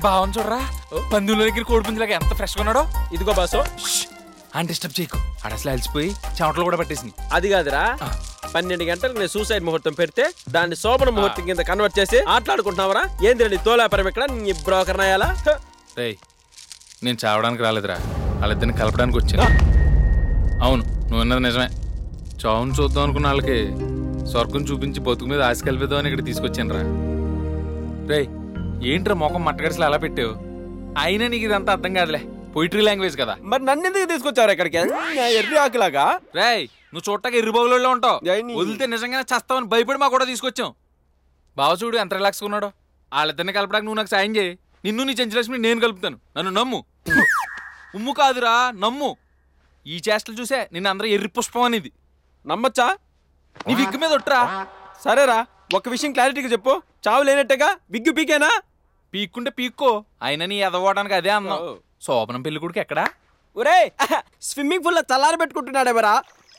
బావని చూడరా పందుల దగ్గర కోడిపుంజులాగా ఎంత ఫ్రెష్ గా ఉన్నాడో ఇదిగో బాసు అని డిస్టర్బ్ చేయకు ఆడ అసలు అలసిపోయి చెమటలు కూడా పట్టేసింది అది కాదురా ఆ. పన్నెండు గంటలకు నేను సూసైడ్ ముహూర్తం పెడితే దాన్ని శోభన ముహూర్తం కింద కన్వర్ట్ చేసి ఆటలాడుకుంటున్నావరా ఏంది నీ తోలాపరం ఇక్కడ నీ బ్రోకర్ నాయాలా హ. రేయ్ నేను చావడానికి రాలేదురా వాళ్ళిద్దరిని కలపడానికి వచ్చాను అవును నువ్వు అన్నది నిజమే చావును చూద్దాం అనుకున్న వాళ్ళకి స్వర్గం చూపించి బతుకు మీద ఆశ కలిపిద్దామని ఇక్కడ తీసుకొచ్చాను రా రేయ్ ఏంట్రా మొఖం మట్టగడిసలు అలా పెట్టావు అయినా నీకు ఇదంతా అర్థం కాదులే పొయిటరీ లాంగ్వేజ్ కదా మరి నన్ను ఎందుకు తీసుకొచ్చారు ఇక్కడికి నా ఎర్రి ఆకులాగా రేయ్ నువ్వు చూడటానికి ఎర్రిబాగులో ఉంటావు ఏయ్ నీ- వదిలితే నిజంగానే చస్తావని భయపడి మా కూడా తీసుకొచ్చాం బావ చూడు ఎంత రిలాక్స్ ఉన్నాడో వాళ్ళిద్దరిని కలపడానికి నువ్వు నాకు సాయం చేయి నిన్ను నీ చెంచలక్ష్మి నేను కలుపుతాను నన్ను నమ్ము ఉమ్ము కాదురా నమ్ము ఈ చేష్టలు చూసే నిన్ను అందరూ ఎర్రి పుష్పం అనేది నమ్మచ్చా నీ విగ్గు మీద ఒట్టురా సరేరా ఒక విషయం క్లారిటీగా చెప్పు చావు లేనట్టేగా బిగ్గు పీకేనా పీక్కుంటే పీక్కో అయినా నీ ఎదవడానికి అదే అన్నావు ఓ. శోభనం పెళ్లి కొడుకు ఎక్కడా ఒరే స్విమ్మింగ్ పూల్ లో చల్లారి పెట్టుకుంటున్నాడేవరా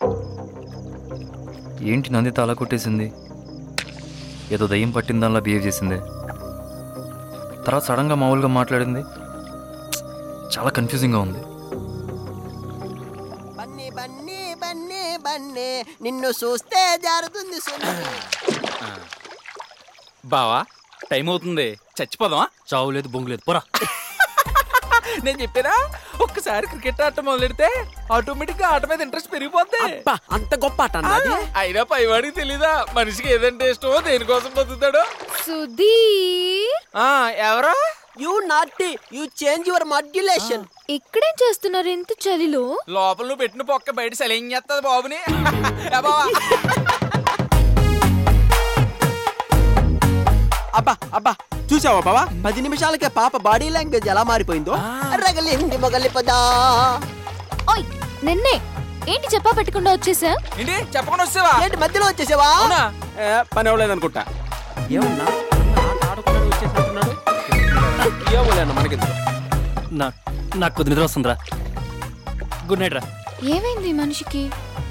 ఏంటి నందిత అలా కొట్టేసింది ఏదో దయ్యం పట్టిన దానిలా బిహేవ్ చేసింది తర్వాత సడన్గా మామూలుగా మాట్లాడింది చాలా కన్ఫ్యూజింగ్గా ఉంది బన్నీ బన్నీ బన్నీ బన్నీ నిన్ను చూస్తే జారుతుంది సున్నా బావా టైం అవుతుంది చచ్చిపోదామా చావు లేదు బొంగు లేదు పోరా నేను చెప్పానా ఒక్కసారి క్రికెట్ ఆట మొదలెడితే ఆటోమేటిక్ గా ఆట మీద ఇంట్రెస్ట్ పెరిగిపోద్ది అబ్బా అంత గొప్ప ఆట అన్నది అయినా పైవాడికి తెలీదా మనిషికి ఏదంటే ఇష్టమో దేనికోసం బతుకుతాడో సుధీర్ ఆ ఎవరా యు నాటి యు చేంజ్ యువర్ మాడ్యులేషన్ ఇక్కడేం చేస్తున్నారు ఇంత చలిలో లోపల నువ్వు పెట్టిన పొక్క బయట సెలైం చేస్తుంది బాబుని ఏ బావా? అబ్బా అబ్బా చూసావా బావా పది నిమిషాలకే పాప బాడీ లాంగ్వేజ్ ఎలా మారిపోయిందో రగలింది మొగలి పదా ఓయ్ నిన్నే ఏంటి చెప్పా పెట్టకుండా వచ్చేసా ఏంటి చెప్పకుండా వచ్చావా ఏంటి మధ్యలో వచ్చేసావా అవునా ఏ, పని అవ్వలేదు అనుకుంటా ఏమన్నా ఆట ఆడుకున్నాడు వచ్చేసినట్టున్నాడు ఏమోలేన్న మనకి నా నాకు కొద్ది నిద్ర వస్తుందిరా గుడ్ నైట్ రా ఏమైంది ఈ మనిషికి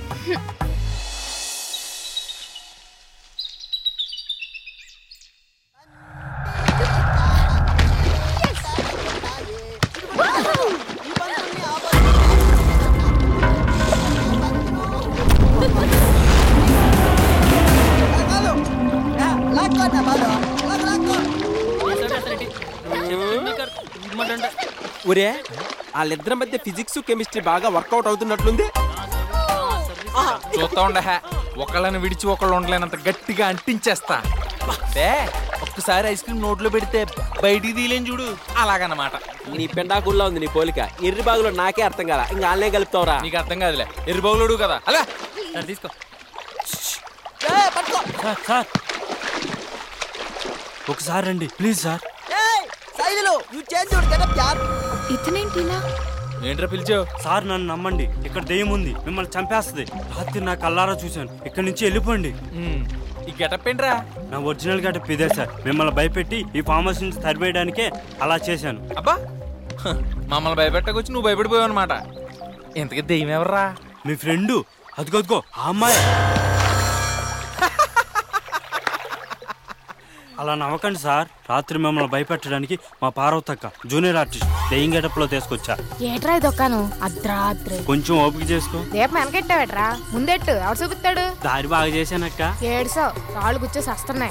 ఒరే వాళ్ళిద్దరి మధ్య ఫిజిక్స్ కెమిస్ట్రీ బాగా వర్కౌట్ అవుతున్నట్లుంది చూస్తా ఉండ ఒకళ్ళని విడిచి ఒకళ్ళు ఉండలేనంత గట్టిగా అంటించేస్తా ఏ ఒక్కసారి ఐస్ క్రీమ్ నోట్లో పెడితే బయటికి తీలేని చూడు అలాగన్నమాట నీ పెండాకుల్లో ఉంది నీ పోలిక ఎర్రి బాగులో నాకే అర్థం కాల ఇంకా వాళ్ళనే కలుపుతావురా నీకు అర్థం కాదులే ఎరుబౌలుడు కదా అలా తీసుకో పట్టుకో సార్ సార్ ఒకసారి రండి ప్లీజ్ సార్ ఏయ్ Saidulu you change your getup యార్ ఇతనేంటి ఇలా ఏంట్రా పిలిచావు సార్ నన్ను నమ్మండి ఇక్కడ దెయ్యం ఉంది మిమ్మల్ని చంపేస్తుంది రాత్రి నా కల్లారా చూశాను ఇక్కడ నుంచి వెళ్ళిపోండి ఉమ్, ఈ గెటప్ ఏంట్రా నా ఒరిజినల్ గెటప్ ఇదే సార్ మిమ్మల్ని భయపెట్టి ఈ ఫామ్ హౌస్ నుంచి తరిమేయడానికే అలా చేశాను అబ్బా హ, మమ్మల్ని భయపెట్టకొచ్చి నువ్వు భయపడిపోయావు అనమాట ఇంతకీ దెయ్యం ఎవర్రా మీ ఫ్రెండు అదిగోదిగో ఆ అమ్మాయి అలా నవ్వకండి సార్ రాత్రి మిమ్మల్ని భయపెట్టడానికి మా పార్వతక్క జూనియర్ ఆర్టిస్ట్ దెయ్యం గెటప్ లో తీసుకొచ్చా ఏట్రా ఇది ఒక్కను అర్ధరాత్రి కొంచెం ఓపిక చేసుకో దీపం వెనకెట్టావేట్రా ముందెట్టు ఎవరు చూపిస్తాడు దారి బాగా చేశానక్క ఏడుసో రాళ్ళు గుచ్చేసి వస్తున్నాయి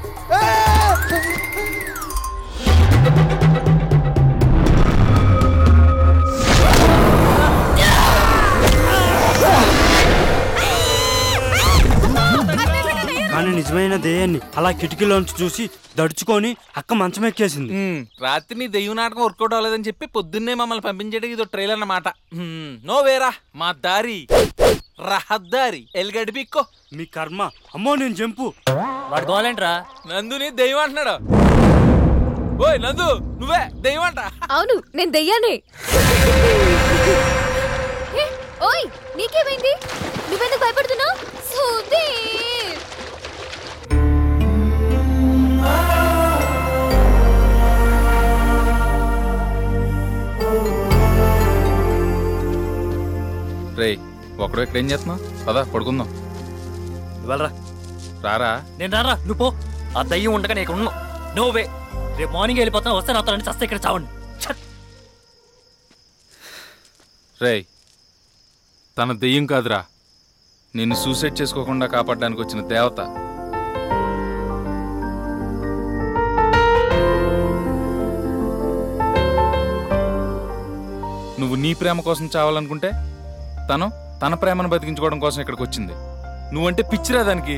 కానీ నిజమైన దెయ్యాన్ని అలా కిటికీలోంచి చూసి దడుచుకొని అక్క మంచం ఎక్కేసింది ఉమ్, రాత్రి నీ దెయ్యం నాటకం వర్కౌట్ అవ్వలేదని చెప్పి పొద్దున్నే మమ్మల్ని పంపించడానికి ఇదో ట్రైలర్ అన్నమాట ఉమ్, నో వేరా మా దారి రహదారి ఎల్గడి పిక్కో మీ కర్మ అమ్మో నేను జంపు వాడు గోలేంట్రా నందుని దెయ్యం అంటున్నాడు ఓయ్ నందు నువ్వే దెయ్యం అంట అవును నేను దెయ్యానే ఏ, ఓయ్ నీకేమైంది నువ్వెందుకు భయపడుతున్నావు సుధీర్ రేయ్ ఒకడు ఇక్కడ ఏం చేస్తున్నావు పదా పడుకుందాం వెళ్ళరా రారా నేను రారా నువ్వు పో ఆ దయ్యం ఉండగా నేను ఇక్కడ ఉన్నావు నువ్వే రేపు మార్నింగ్ వెళ్ళిపోతాను వస్తే నాతో రండి చస్తే ఇక్కడ చావండి ఛ! రేయ్ తన దెయ్యం కాదురా నిన్ను సూసైడ్ చేసుకోకుండా కాపాడడానికి వచ్చిన దేవత నువ్వు నీ ప్రేమ కోసం చావాలనుకుంటే తను తన ప్రేమను బతికించుకోవడం కోసం ఇక్కడికి వచ్చింది నువ్వంటే పిచ్చిరా దానికి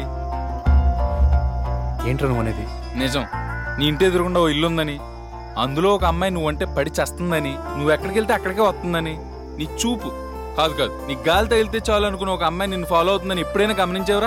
ఏంట్రా నువ్వు అనేది నిజం నీ ఇంటి ఎదురుగుండా ఓ ఇల్లు ఉందని అందులో ఒక అమ్మాయి నువ్వంటే పడి చేస్తుందని నువ్వు ఎక్కడికి వెళ్తే అక్కడికే వస్తుందని నీ చూపు కాదు కాదు నీ గాలి తగిలితే చాలు అనుకున్న ఒక అమ్మాయి నిన్ను ఫాలో అవుతుందని ఎప్పుడైనా గమనించావురా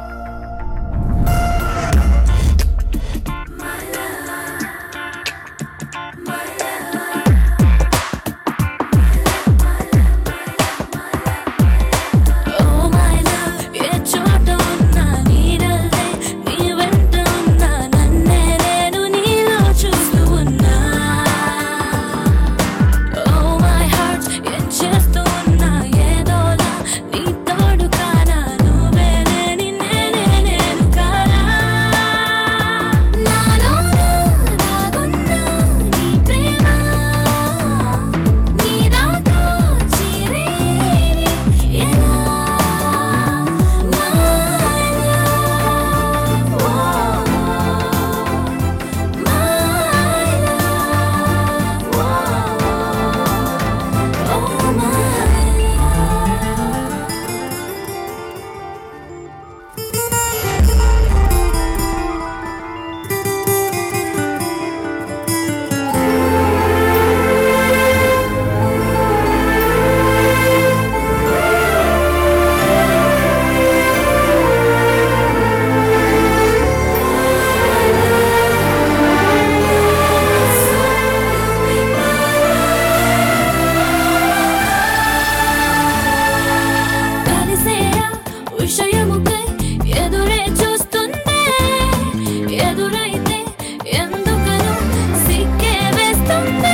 విషయముకై ఎదురే చూస్తుందే ఎదురైతే ఎందుకను సిక్కే వేస్తుందే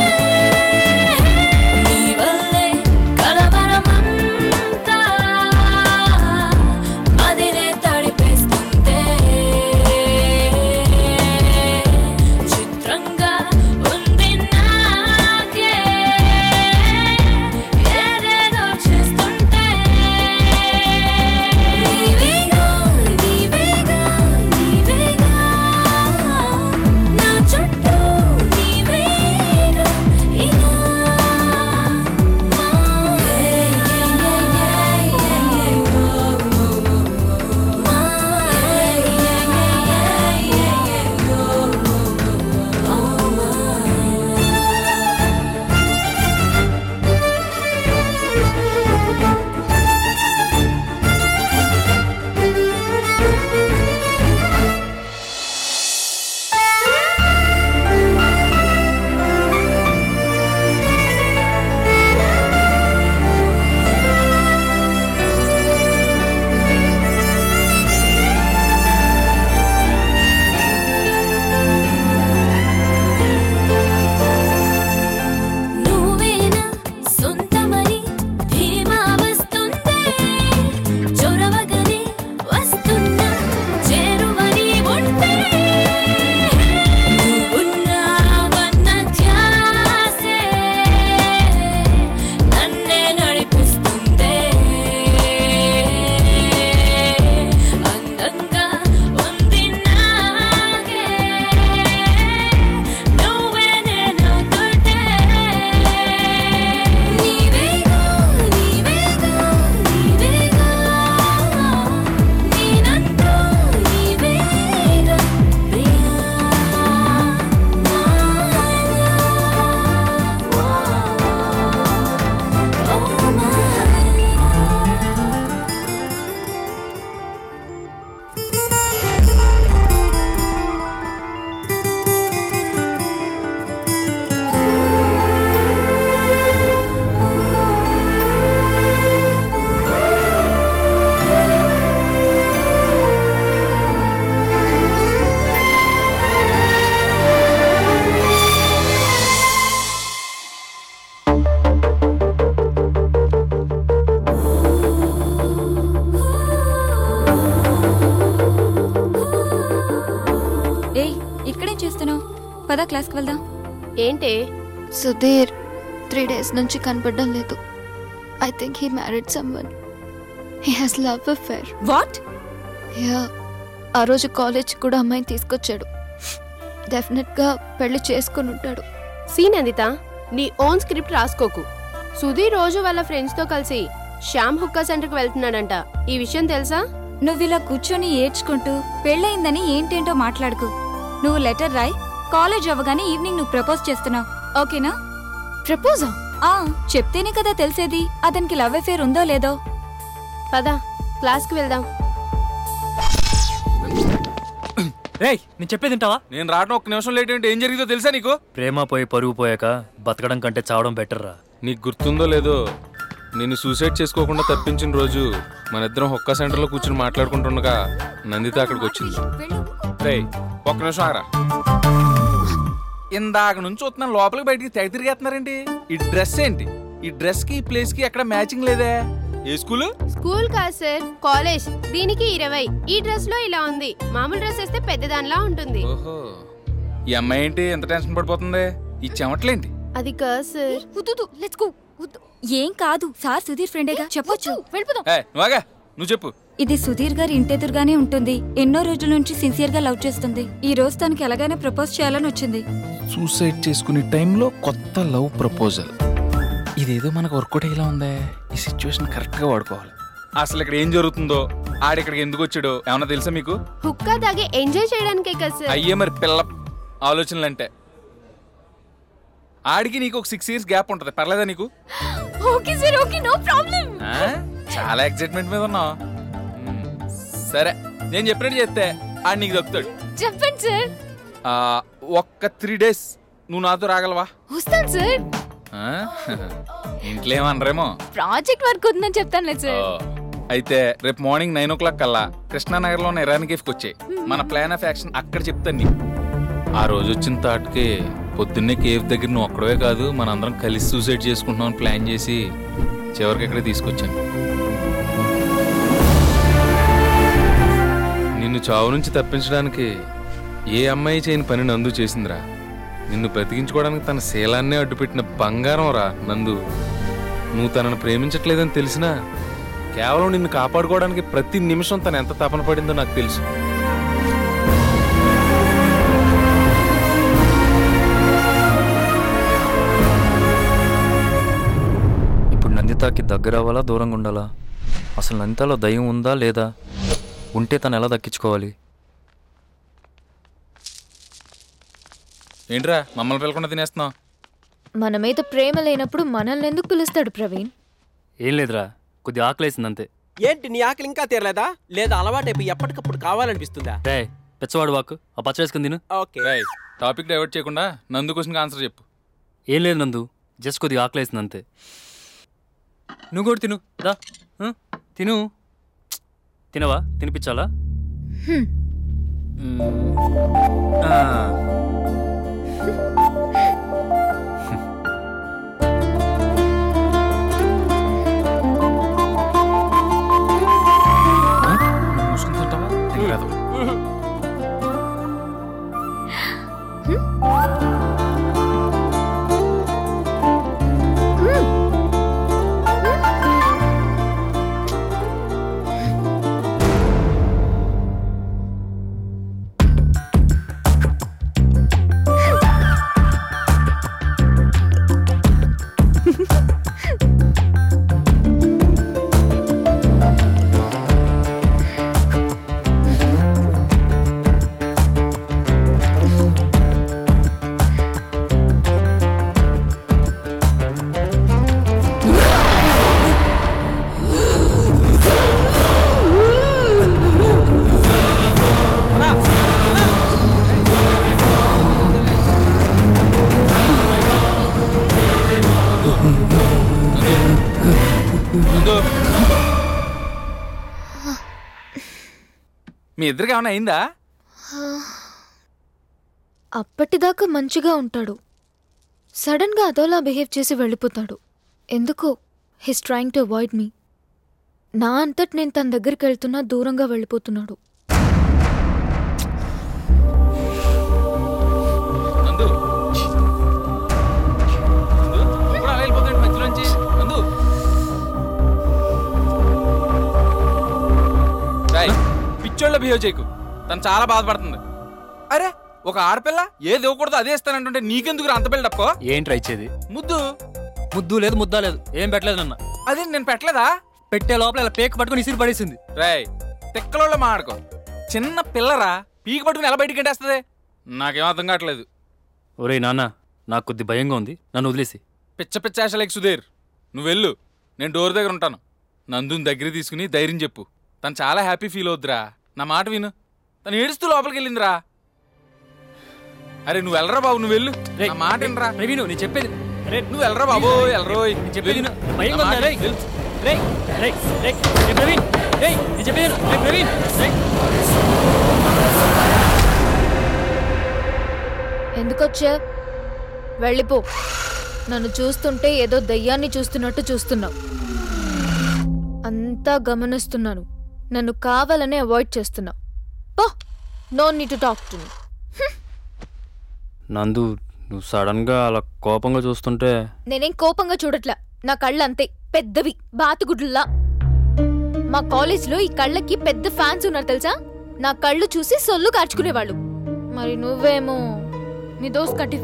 నీ వల్లే కలవరమంతా మదినే తడిపేస్తుందే చిత్రంగా ఉంది నాకే ఏదేదో చేస్తుంటే నీవేగా నీవేగా నీవేగా నా చుట్టూ నీవేగా ఇలా నువ్వేనా సొంతమని ధీమా వస్తుందే చొరవగని వస్తున్నా చేరువని ఉంటే ఉన్నావన్న ధ్యాసే నన్నే నడిపిస్తుందే అందంగా ఉంది నాకే నువ్వే నేనవుతుంటే నీవేగా నీవేగా నీవేగా నేనంటూ నీవేగా ప్రియా ఓ మై ఏయ్ ఇక్కడేం చేస్తున్నావు పదా క్లాస్కి వెళ్దాం ఏంటి సుధీర్ త్రీ డేస్ నుంచి కనపడడం లేదు I think he married someone he has love affair what ya ఆ రోజు కాలేజ్ కూడా అమ్మాయిని తీసుకొచ్చాడు డెఫినెట్గా పెళ్లి చేసుకొని ఉంటాడు సీన్ అందిత నీ ఓన్ స్క్రిప్ట్ రాసుకోకు సుధీర్ రోజు వాళ్ళ ఫ్రెండ్స్ తో కలిసి శ్యామ్ హుక్కా సెంటర్ కి వెళ్తున్నాడంట ఈ విషయం తెలుసా నువ్వు ఇలా కూర్చొని ఏడ్చుకుంటూ పెళ్ళయిందని ఏంటేంటో మాట్లాడుకు నువ్వు లెటర్ రాయ్ కాలేజ్ అవ్వగానే ఈవినింగ్ నువ్వు ప్రపోజ్ చేస్తున్నావు ఓకేనా ప్రపోజా ఆ చెప్తేనే కదా తెలిసేది అతనికి లవ్ అఫేర్ ఉందో లేదో పద క్లాస్ కి వెళ్దాం రేయ్ నేను చెప్పేది వింటావా నేను రావడం ఒక్క నిమిషం లేట్ ఏంటి ఏం జరిగిందో తెలుసా నీకు ప్రేమ పోయి పరుగు పోయాక బతకడం కంటే చావడం బెటర్ రా నీకు గుర్తుందో లేదో నేను సూసైడ్ చేసుకోకుండా తప్పించిన రోజు మన ఇద్దరం ఒక్క సెంటర్లో కూర్చుని మాట్లాడుకుంటుండగా నందిత అక్కడికి వచ్చింది రేయ్ ఒక్క నిమిషం ఆగరా ఇందాక నుంచి చూస్తున్నాను లోపలికి బయటికి తెగ తిరిగేస్తున్నారేంటి ఈ డ్రెస్ ఏంటి ఈ డ్రెస్ కి ఈ ప్లేస్ కి ఎక్కడ మ్యాచింగ్ లేదే ఏ స్కూల్ స్కూల్ కాదు సార్ కాలేజ్ దీనికి ఇరవై ఈ డ్రెస్ లో ఇలా ఉంది మామూలు డ్రెస్ వేస్తే పెద్దదానిలా ఉంటుంది ఓహో ఈ అమ్మాయి ఏంటి ఎంత టెన్షన్ పడిపోతుంది ఈ చెమట్లేంటి అది కాదు సార్ లెట్స్ గో ఏం కాదు సార్ సుధీర్ ఫ్రెండేగా చెప్పొచ్చు వెళ్ళిపోదాం ఏ నువ్వాగా నువ్వు చెప్పు ఇది సుధీర్ గారి ఇంటెదురుగానే ఉంటుంది ఎన్నో రోజుల నుంచి సిన్సియర్ గా లవ్ చేస్తుంది ఈ రోజు తనకి ఎలాగైనా ప్రపోజ్ చేయాలని వచ్చింది సూసైడ్ చేసుకునే టైంలో కొత్త లవ్ ప్రపోజల్ ఇదేదో మనకు వర్కౌట్ అయ్యేలా ఉందే ఈ సిచ్యువేషన్ కరెక్ట్ గా వాడుకోవాలి అసలు ఇక్కడ ఏం జరుగుతుందో ఆడిక్కడికి ఎందుకు వచ్చాడో ఏమన్నా తెలుసా మీకు హుక్కా తాగి ఎంజాయ్ చేయడానికే కదా సార్ అయ్యే మరి పిల్ల ఆలోచనలు అంటే ఆడికి నీకు ఒక సిక్స్ ఇయర్స్ గ్యాప్ ఉంటది పర్లేదా నీకు okay sir okay no problem ఆ? చాలా ఎక్సైట్మెంట్ మీద ఉన్నావు మ్మ్. సరే నేను చెప్పినట్టు చేస్తే ఆడు నీకు దొక్కుతాడు చెప్పండి సార్ ఆ, ఒక్క త్రీ డేస్ నువ్వు నాతో రాగలవా వస్తాను సార్ ఆ? ఇంట్లో ఏమనరేమో ప్రాజెక్ట్ వర్క్ ఉందని చెప్తానులే సార్ ఓ, అయితే రేపు మార్నింగ్ నైన్ ఓ క్లాక్ కల్లా కృష్ణానగర్లో ఉన్న ఇరాన్ కేఫ్కి వచ్చాయి మన ప్లాన్ ఆఫ్ యాక్షన్ అక్కడ చెప్తాను నీకు ఆ రోజు వచ్చిన తాటికి పొద్దున్నే కేఫ్ దగ్గర నువ్వు ఒక్కడవే కాదు మనందరం కలిసి సూసైడ్ చేసుకుంటున్నాం ప్లాన్ చేసి చివరికి ఇక్కడ తీసుకొచ్చాను నిన్ను చావు నుంచి తప్పించడానికి ఏ అమ్మాయి చేయని పని నందు చేసిందిరా నిన్ను బ్రతికించుకోవడానికి తన శీలాన్నే అడ్డుపెట్టిన బంగారం రా నందు నువ్వు తనను ప్రేమించట్లేదని తెలిసినా కేవలం నిన్ను కాపాడుకోవడానికి ప్రతి నిమిషం తను ఎంత తపన పడిందో నాకు తెలుసు ఇప్పుడు నందితాకి దగ్గర అవ్వాలా దూరంగా ఉండాలా అసలు నందితాలో దయ్యం ఉందా లేదా ఉంటే తను ఎలా దక్కించుకోవాలి ఏంట్రా మమ్మల్ని పిలకుండా తినేస్తున్నావు మన మీద ప్రేమ లేనప్పుడు మనల్ని ఎందుకు పిలుస్తాడు ప్రవీణ్ ఏం లేదురా కొద్ది ఆకలేసింది అంతే ఏంటి నీ ఆకలి ఇంకా తీరలేదా లేదా అలవాటైపోయి ఎప్పటికప్పుడు కావాలనిపిస్తుందా రే పెచ్చవాడు వాక్ ఆ పచ్చ వేసుకుని తిను ఓకే రై టాపిక్ డైవర్ట్ చేయకుండా నందు క్వశ్చన్కి ఆన్సర్ చెప్పు ఏం లేదు నందు జస్ట్ కొద్దిగా ఆకలేసింది అంతే నువ్వు కూడా తిను దా ఆ, తిను తినవా తినిపించాలా మ్మ్. ఆ. మూసుకుని తింటావా? తినరాదు. నందు. మీ ఇద్దరికి ఏమైనా అయిందా అప్పటిదాకా మంచిగా ఉంటాడు సడన్ గా అదోలా బిహేవ్ చేసి వెళ్ళిపోతాడు ఎందుకో his trying to avoid me నా అంతటి నేను తన దగ్గరికి వెళ్తున్నా దూరంగా వెళ్ళిపోతున్నాడు నందు బిహేవ్ చేయకు తను చాలా బాధపడుతుంది అరే ఒక ఆడపిల్ల ఏది ఇవ్వకూడదు అదే ఇస్తానంటుంటే నీకెందుకు అంత బిల్డప్ ఏం ట్రై చేది ముద్దు ముద్దు లేదు ముద్దా లేదు ఏం పెట్టలేదు నన్న అదే నేను పెట్టలేదా పెట్టే లోపల ఇలా పేక పట్టుకొని ఇసిరి పడేసింది రేయ్ తిక్కలో మాడుకో చిన్న పిల్లరా పీక పట్టుకుని ఎలా బయటికి గంటేస్తుంది నాకేం అర్థం కావట్లేదు ఒరేయ్ నాన్న నాకు కొద్ది భయంగా ఉంది నన్ను వదిలేసి పిచ్చ పిచ్చ ఆశలేక సుధీర్ నువ్వు వెళ్ళు నేను డోర్ దగ్గర ఉంటాను నందుని దగ్గర తీసుకుని ధైర్యం చెప్పు తను చాలా హ్యాపీ ఫీల్ అవుద్దిరా నా మాట విను తను ఏడుస్తూ లోపలికి వెళ్ళిందిరా అరే నువ్వు వెళ్ళరా బాబు నువ్వు వెళ్ళు రేయ్, నా మాట వినరా ప్రవీణ్ నేను చెప్పేది రే నువ్వు వెళ్ళరా బాబు వెళ్ళరోయ్ నేను చెప్పేది వెళ్ళు. విను. భయంగా నా ఉందా మాట రేయ్ వెళ్ళు. రేయ్ రేయ్ రేయ్ రే ప్రవీణ్ రేయ్ నేను చెప్పేది విను. రేయ్ ప్రవీణ్ రేయ్ ఎందుకొచ్చా వెళ్ళిపో నన్ను చూస్తుంటే ఏదో దయ్యాన్ని చూస్తున్నట్టు చూస్తున్నావు అంతా గమనిస్తున్నాను నన్ను కావాలనే అవాయిడ్ చేస్తున్నావు పో no need to talk to me నందు నువ్వు సడన్గా అలా కోపంగా చూస్తుంటే నేనేం కోపంగా చూడట్లా నా కళ్ళు అంతే పెద్దవి బాతుగుడ్లులా మా కాలేజ్లో ఈ కళ్ళకి పెద్ద ఫ్యాన్స్ ఉన్నారు తెలుసా నా కళ్ళు చూసి సొల్లు కార్చుకునేవాళ్ళు మరి నువ్వేమో నీ దోస్ కట్టి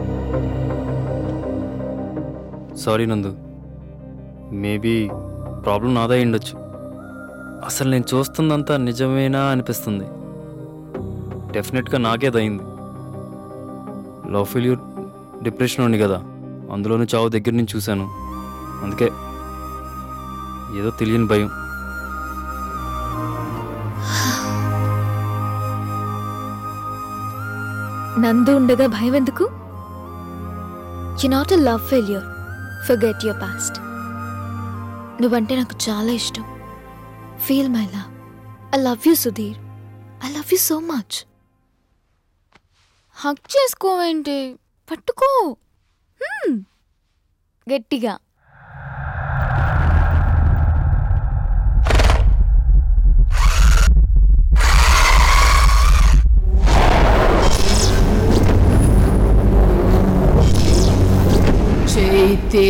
సారీ నందు మేబీ ప్రాబ్లం నాదే ఉండొచ్చు అసలు నేను చూస్తుందంతా నిజమేనా అనిపిస్తుంది డెఫినెట్గా నాకేదయింది లవ్ ఫెయిల్యూర్ డిప్రెషన్ ఉంది కదా అందులోనూ చావు దగ్గర నుంచి చూశాను అందుకే ఏదో తెలియని భయం నందు ఉండగా భయం ఎందుకు you not a love failure forget your past నువ్వంటే నాకు చాలా ఇష్టం feel my love I love you Sudheer I love you so much hug చేసుకోవేంటి పట్టుకో హ్మ్. గట్టిగా చైతే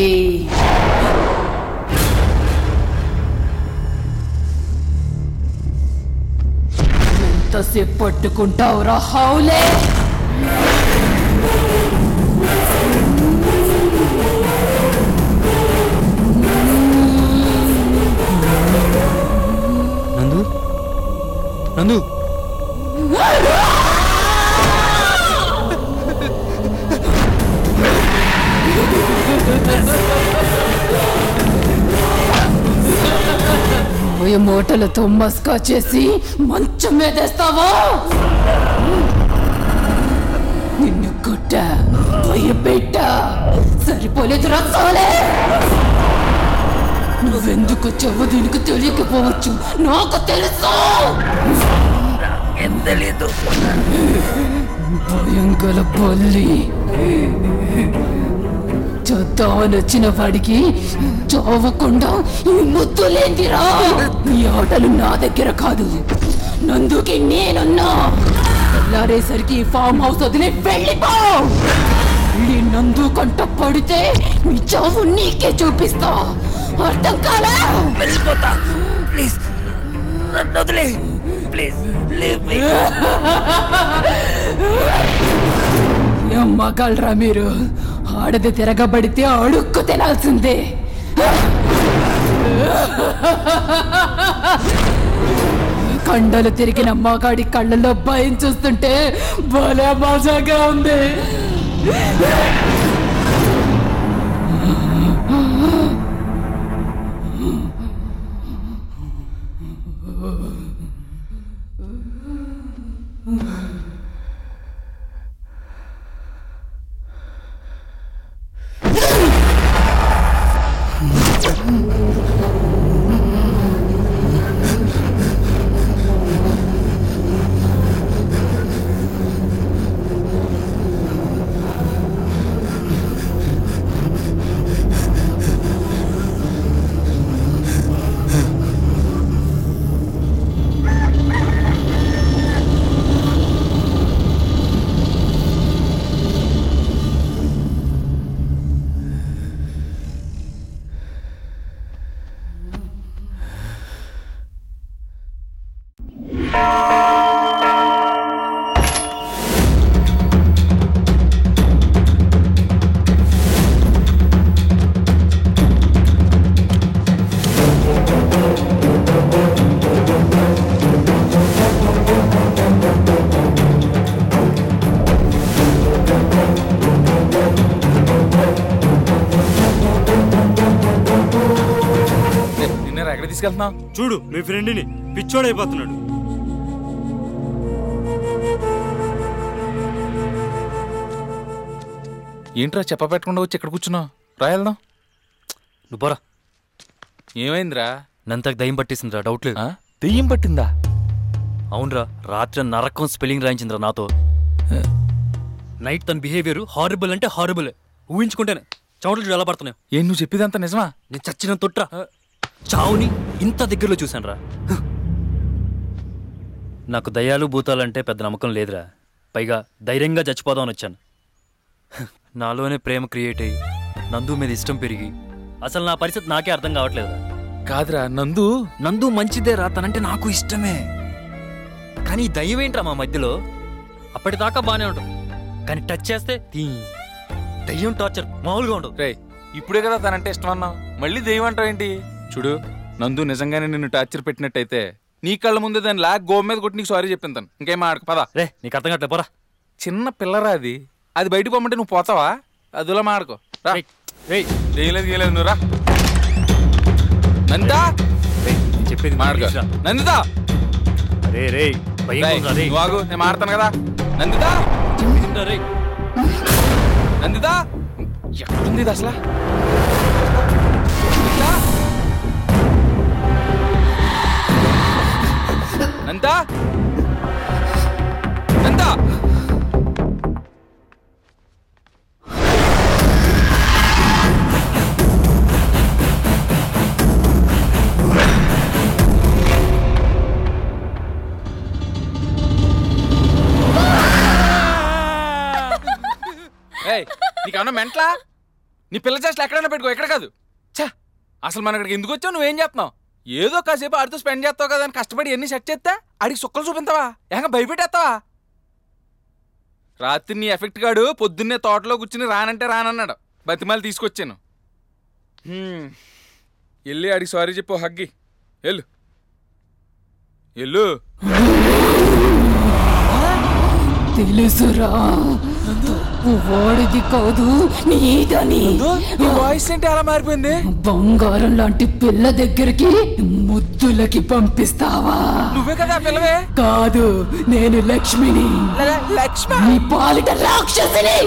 ఎంతసేపు పట్టుకుంటావురా హౌలే నందు నందు పోయే మూటలతో మస్కా చేసి మంచం మీదేస్తావా నిన్ను కొట్ట భయపెట్ట సరిపోలేదు రసాలే నువ్వెందుకు వచ్చావో దీనికి తెలియకపోవచ్చు నాకు తెలుసు తెలీదు భయం గల బల్లి చూద్దామని వచ్చిన వాడికి చావకుండా ఈ ముద్దు లేందిరా ఈ ఆటలు నా దగ్గర కాదు నందుకి నేనున్నా తెల్లారేసరికి ఈ ఫామ్ హౌస్ వదిలి వెళ్ళిపో ఈ నందు కంట పడితే నీ చావు నీకే చూపిస్తా అర్థం కాలా వెళ్ళిపోతా ప్లీజ్ వదిలే ప్లీజ్ ఏం మగాళ్ళరా మీరు ఆడది తిరగబడితే అడుక్కు తినాల్సిందే కండలు తిరిగిన మగాడి కళ్ళలో భయం చూస్తుంటే భలే మజాగా ఉంది తీసుకెళ్తున్నావు చూడు మీ ఫ్రెండ్ని పిచ్చోడైపోతున్నాడు ఏంట్రా చెప్ప పెట్టకుండా వచ్చి ఇక్కడ కూర్చున్నావు రాయల్దాం నువ్వు పోరా ఏమైందిరా నంతకు దయ్యం పట్టేసిందిరా డౌట్ లేదు ఆ? దెయ్యం పట్టిందా అవునరా రాత్రి నరకం స్పెల్లింగ్ రాయించిందిరా నాతో నైట్ తన బిహేవియర్ హారబుల్ అంటే హారబుల్ ఊహించుకుంటేనే చెమటలు ఎలా పడుతున్నాయి ఏం నువ్వు చెప్పేదంతా నిజమా నేను చచ్చిన తొట్రా చావుని ఇంత దగ్గరలో చూశానురా నాకు దయ్యాలు భూతాలంటే పెద్ద నమ్మకం లేదురా పైగా ధైర్యంగా చచ్చిపోదామని వచ్చాను నాలోనే ప్రేమ క్రియేట్ అయ్యి నందు మీద ఇష్టం పెరిగి అసలు నా పరిస్థితి నాకే అర్థం కావట్లేదురా కాదురా నందు నందు మంచిదేరా తనంటే నాకు ఇష్టమే కానీ ఈ దయ్యం ఏంట్రా మా మధ్యలో అప్పటిదాకా బానే ఉంటుంది కానీ టచ్ చేస్తే తీ దయ్యం టార్చర్ మామూలుగా ఉండదు రే ఇప్పుడే కదా తనంటే ఇష్టం అన్నావు మళ్ళీ దెయ్యం అంటావు ఏంటి చూడు నందు నిజంగానే నిన్ను టార్చర్ పెట్టినట్టయితే నీ కళ్ళ ముందే దాన్ని లాగ్ గో మీద కొట్టి నీకు సారీ చెప్పింతాను ఇంకేం ఆడక పదా రే నీకు అర్థం కావట్లే పోరా చిన్న పిల్లరా అది అది బయటకు పోమంటే నువ్వు పోతావా అదిలా మాడుకో రా రేయ్, రేయ్, చేయలేదు చేయలేదు నువ్వు రా నందితా రేయ్, నేను చెప్పేది మాడుకో వినరా? నందితా రే రే భయం రేయ్, ఉందిరా, రేయ్. నువ్వు ఆగు నేను మాడతాను కదా నందితా వినరా, రేయ్. నందితా ఎక్కడుంది ఇది అసలు నందితా? నందితా నందితా ఏయ్ నీకేమన్నా మెంట్లా నీ పిల్ల చేష్టలు ఎక్కడైనా పెట్టుకో ఎక్కడ కాదు ఛా అసలు మన ఇక్కడికి ఎందుకు వచ్చావు నువ్వేం చేస్తున్నావు ఏదో కాసేపు ఆడితో స్పెండ్ చేస్తావు కదా అని కష్టపడి ఎన్ని సెట్ చేస్తే ఆడికి సుక్కలు చూపించావా ఏక భయపెట్టేస్తావా రాత్రి నీ ఎఫెక్ట్ గాడు పొద్దున్నే తోటలో కూర్చుని రానంటే రానన్నాడు బతిమాలి తీసుకొచ్చాను హ్మ్. వెళ్ళి ఆడికి సారీ చెప్పు హగ్గి వెళ్ళు వెళ్ళు తెలుసురా వాడిది కాదు నీదని నీ వాయిస్ ఏంటి అలా మారిపోయింది బంగారం లాంటి పిల్ల దగ్గరికి ముద్దులకి పంపిస్తావా నువ్వే కదా ఆ పిల్లవే కాదు నేను లక్ష్మిని లక్ష్మి నీ పాలిట రాక్షసిని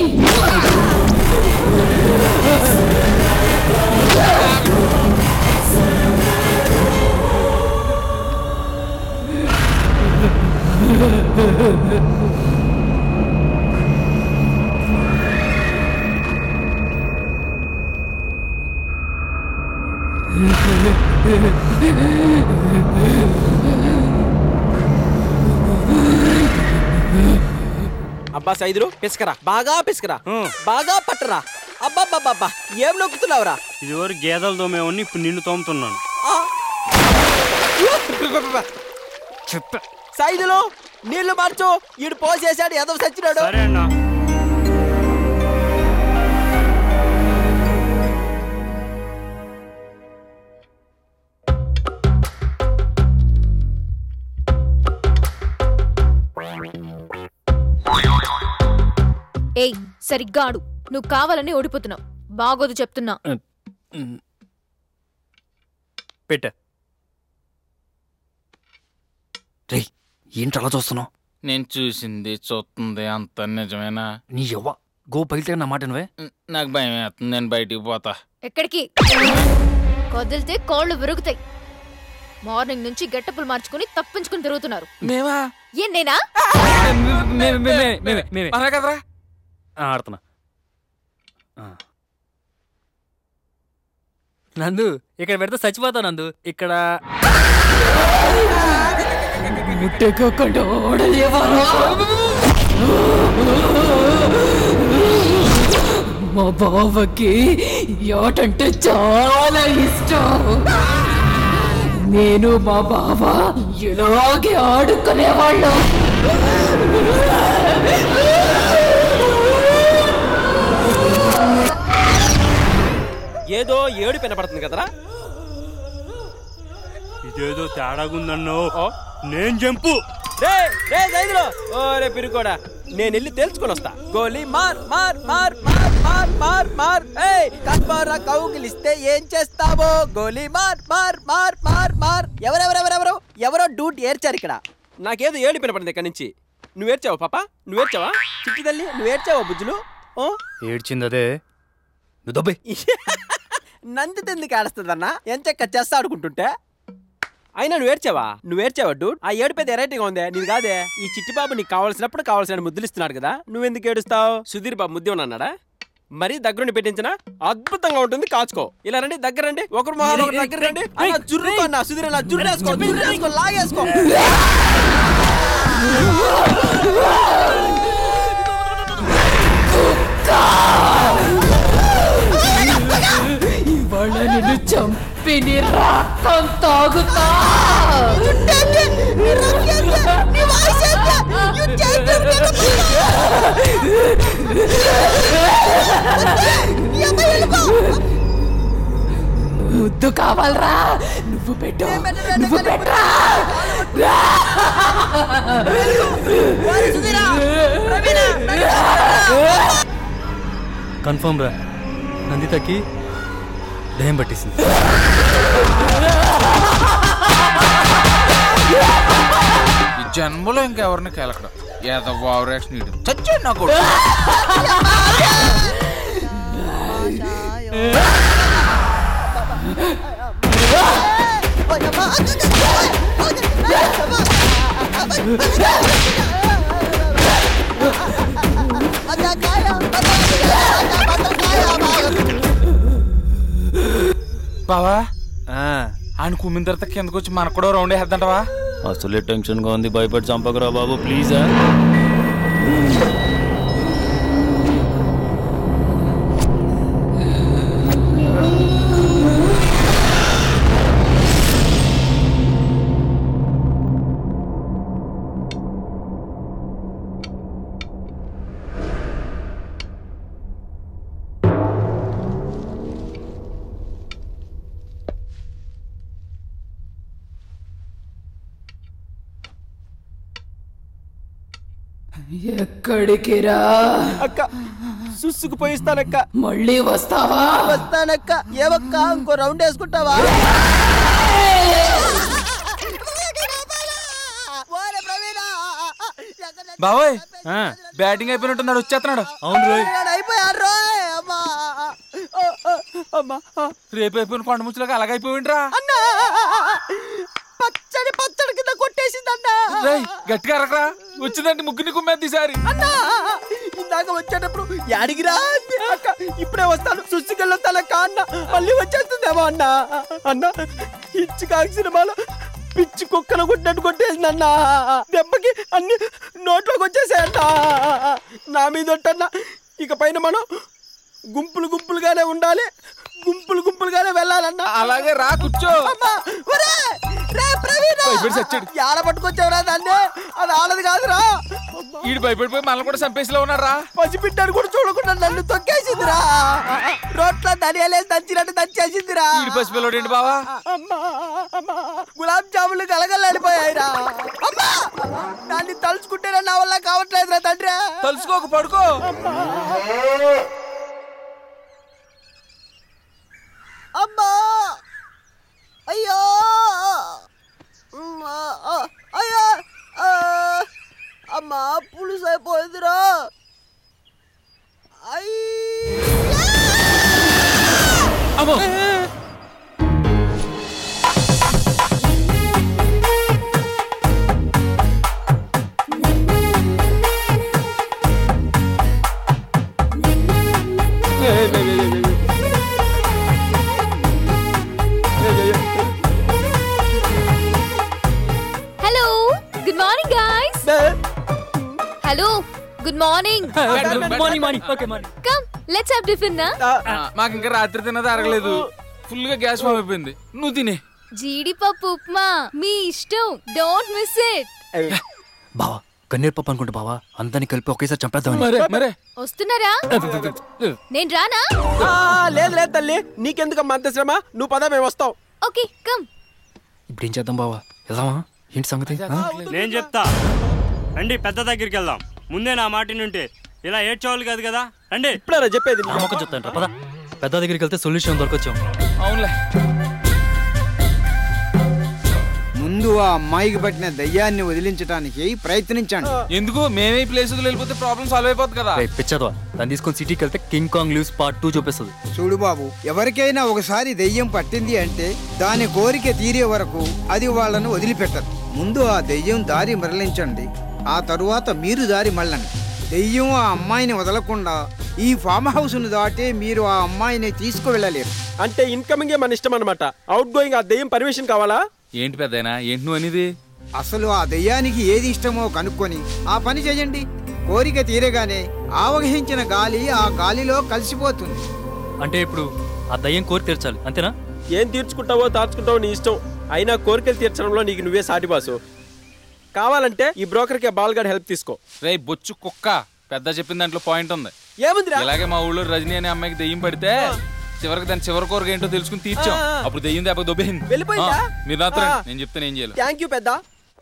అబ్బా సైదులు పిసకరా బాగా పిసకరా బాగా పట్టరా అబ్బాబ్బాబ్బా ఏం నొక్కుతున్నావురా ఇదివరకు గేదెలు తోమేవాడిని ఇప్పుడు నిన్ను తోముతున్నాను ఆ. చెప్పా సైదులు నీళ్లు మార్చు ఈడు పోసేసాడు ఎదవ సచ్చినాడు సరే అన్నా ఏయ్ సరిగ్గా ఆడు నువ్వు కావాలని ఓడిపోతున్నావు బాగోదు చెప్తున్నా పెట్ట రే ఏంటి అలా చూస్తున్నావు నేను చూసింది చూస్తుంది అంత నిజమేనా నీ ఎవ్వ గో పగిలితే నా మాట నువ్వే ఉమ్, నాకు భయం వేస్తుంది నేను బయటికి పోతా ఎక్కడికి కదిలితే కాళ్ళు విరుగుతాయి మార్నింగ్ నుంచి గెట్టపులు మార్చుకుని తప్పించుకుని తిరుగుతున్నారు మేమా ఏం నేనా అలా కదరా ఆ, ఆడుతున్నా ఆ. నందు ఇక్కడ పెడితే చచ్చిపోతావు నందు ఇక్కడ ముట్టకోకుండా ఓడలేవారా మా బావకి యాటంటే చాలా ఇష్టం నేను మా బావ ఇలాగే ఆడుకునేవాళ్ళం ఏదో ఏడు వినపడుతుంది కదరా ఇదేదో తేడాగుందన్నో నేను జంపు రే రే సైదులు ఓ రే పిరుకోడా నేను వెళ్ళి తేల్చుకొని వస్తా గోలీ మార్ మార్ మార్ మార్ మార్ మార్ మార్ ఏయ్ కస్పారా కౌగిలిస్తే ఏం చేస్తావో గోలీ మార్ మార్ మార్ మార్ మార్ ఎవరెవరెవరెవరో ఎవరో డూట్ ఏర్చారు ఇక్కడ నాకేదో ఏడు పడింది ఇక్కడ నుంచి నువ్వేర్చావా పాప నువ్వేర్చావా చిట్టి తల్లి నువ్వేర్చావా బుజ్జులు ఓ ఏడ్చింది అదే నువ్వు దొబ్బే నంది ఎందుకు ఆడుస్తుందన్నా ఎంచక్క చెస్ ఆడుకుంటుంటే అయినా నువ్వు ఏడ్చావా నువ్వు ఏడ్చావా డూడ్ ఆ ఏడు పెద్ద ఎరైటీగా ఉందే నీది కాదే ఈ చిట్టి బాబు నీకు కావాల్సినప్పుడు కావాల్సిన ముద్దులు ఇస్తున్నాడు కదా నువ్వెందుకు ఏడుస్తావు సుధీర్ బాబు ముద్దు అన్నాడా మరి దగ్గరుండి పెట్టించిన అద్భుతంగా ఉంటుంది కాచుకో ఇలా రండి దగ్గర రండి ఒకరు మొహాలు ఒకరు దగ్గర రండి అలా జుర్రుకో అన్న సుధీర్ అలా జుర్రేసుకో జుర్రేసుకో లాగేసుకో ఇవాళ నిన్ను చంపి నీ రక్తం తాగుతా ముద్దు కావాలరా నువ్వు పెట్టు నువ్వు పెట్టరా కన్ఫర్మ్ రా నందితకి దయ్యం పట్టేసింది ఈ జన్మలో ఇంకెవరిని కేలకడం ఏదో ఓవరాక్షన్ ఇడు చచ్చాడు నా కొడుకు బావా ఆయన కుమ్మిన తర్వాత కిందకు వచ్చి మనకు కూడా రౌండ్ వేద్దంటవా అసలే టెన్షన్గా ఉంది భయపడి చంపకరా బాబు ప్లీజ్ ఎక్కడికి రా అక్క సుస్సుకు పోయిస్తానక్క మళ్ళీ వస్తావా వస్తానక్క ఏవక్క ఇంకో రౌండ్ వేసుకుంటావా బావోయ్ బ్యాటింగ్ అయిపోయినట్టున్నాడు వచ్చేస్తున్నాడు అవును రోయ్ అయిపోయారు అమ్మా ఓ, ఓ, అమ్మా ఆ. రేపు అయిపోయిన కొండ ముచ్చులకు అలాగైపోయిండ్రా అన్నా పచ్చడి పచ్చడి కింద కొట్టేసిందన్నా రేయ్ గట్టిగా అరకరా వచ్చిందంటే ముగ్గురిని కుమ్మేది ఈసారి అన్నా ఇందాక వచ్చేటప్పుడు యాడిగిరా అంది అక్క ఇప్పుడే వస్తాను సుస్సుకెళ్ళొస్తానక్క అన్న మళ్ళీ వచ్చేస్తుందేమో అన్న అన్న ఇచ్చి కాకి సినిమాలో పిచ్చి కుక్కను కొట్టినట్టు కొట్టేసింది అన్న దెబ్బకి అన్ని నోట్లోకి వచ్చేసాయంట నా మీద ఒట్టన్న ఇక పైన మనం గుంపులు గుంపులుగానే ఉండాలి గుంపులు గుంపులుగానే వెళ్ళాలన్నా అలాగే రా కూర్చో అమ్మా ఒరే రే ప్రవీణ భయపడి చచ్చాడు. యాడ పట్టుకొచ్చావురా దాన్ని అది ఆడదు కాదురా ఈడు భయపడిపోయి మనల్ని కూడా చంపేసిలో ఉన్నారా పసిబిడ్డను కూడా చూడకుండా నన్ను తొక్కేసిందిరా రోట్లో ధనియాలేసి దంచినట్టు దంచేసిందిరా ఈడు పసిపిల్లడు ఏంటి బావా అమ్మా అమ్మా గులాబ్ జాములు కలగలడిపోయాయిరా అమ్మా దాన్ని తలుచుకుంటేనే నా వల్ల కావట్లేదురా తండ్రి తలుసుకోక పడుకో అమ్మా అయ్యో అమ్మా, ఆ, అయ్యో ఆ, అమ్మా పులుసు అయిపోయిందిరా అయ్యా అమ్మో hello good morning guys hello good morning morning morning okay morning come let's have tiffin నా మాకు ఇంకా రాత్రి తిన్నది అరగలేదు ఫుల్ గా గ్యాస్ ఫామ్ అయిపోయింది నువ్వు తినే జీడిపప్పు ఉప్మా మీ ఇష్టం డోంట్ మిస్ ఇట్ బావా కన్నీర్ పప్పు అనుకుంటా బావా అందరినీ కలిపి ఒకేసారి చంపేద్దామని మరే మరే వస్తున్నారా నేను రానా ఆ, లేదు లేదు తల్లి నీకెందుకమ్మా అంత శ్రమ నువ్వు పద మేము వస్తాం ఓకే కమ్ ఇప్పుడు ఏం చేద్దాం బావా వెళ్దామా ఏంటి సంగతి ఆ? నేను చెప్తా రండి పెద్ద దగ్గరికి వెళ్దాం ముందే నా మాట నుంటే ఇలా ఏడ్చేవాళ్ళు కాదు కదా రండి ఇప్పుడే చెప్పేది నా మొక్క చెప్తాను పద పెద్ద దగ్గరికి వెళ్తే సొల్యూషన్ దొరకొచ్చాం అవునులే ముందు ఆ అమ్మాయికి పట్టిన దయ్యాన్ని వదిలించడానికి ప్రయత్నించండి ఎందుకు మేమే ఈ ప్లేస్ వెళ్ళిపోతే ప్రాబ్లం సాల్వ్ అయిపోతుంది కదా రేయ్, పిచ్చదవా దాన్ని తీసుకొని సిటీకి వెళ్తే King Kong lives part two చూపిస్తుంది చూడు బాబు ఎవరికైనా ఒకసారి దెయ్యం పట్టింది అంటే దాని కోరిక తీరే వరకు అది వాళ్ళను వదిలిపెట్టదు ముందు ఆ దెయ్యం దారి మరలించండి ఆ తరువాత మీరు దారి మళ్ళండి దెయ్యం ఆ అమ్మాయిని వదలకుండా ఈ ఫామ్ హౌస్ను దాటే మీరు ఆ అమ్మాయిని తీసుకువెళ్ళలేరు అంటే ఇన్కమింగే మన ఇష్టం అనమాట అవుట్ గోయింగ్ ఆ దెయ్యం పర్మిషన్ కావాలా ఏంటి పెద్దయినా ఏంటి నువ్వు అనేది అసలు ఆ దెయ్యానికి ఏది ఇష్టమో కనుక్కొని ఆ పని చేయండి కోరిక తీరగానే ఆవహించిన గాలి ఆ గాలిలో కలిసిపోతుంది అంటే ఇప్పుడు ఆ దయ్యం కోరి తీర్చాలి అంతేనా ఏం తీర్చుకుంటావో దాచుకుంటావో నీ ఇష్టం అయినా కోరికలు తీర్చడంలో నీకు నువ్వే సాటి బాసు కావాలంటే ఈ బ్రోకర్కి బాల్గాడ్ హెల్ప్ తీసుకో రే బొచ్చు కుక్క పెద్ద చెప్పిన దాంట్లో పాయింట్ ఉంది ఏముందిరా ఇలాగే మా ఊళ్ళో రజనీ అనే అమ్మాయికి దెయ్యం పడితే చివరికి దాని చివరి కోరిక ఏంటో తెలుసుకుని తీర్చాం ఆ. అప్పుడు దెయ్యం దెబ్బ దొబ్బేసింది వెళ్ళిపోయిందా? ఆ, మీరు నాతో రండి. ఆ. నేను చెప్తాను ఏం చేయాలి థ్యాంక్ యూ పెద్ద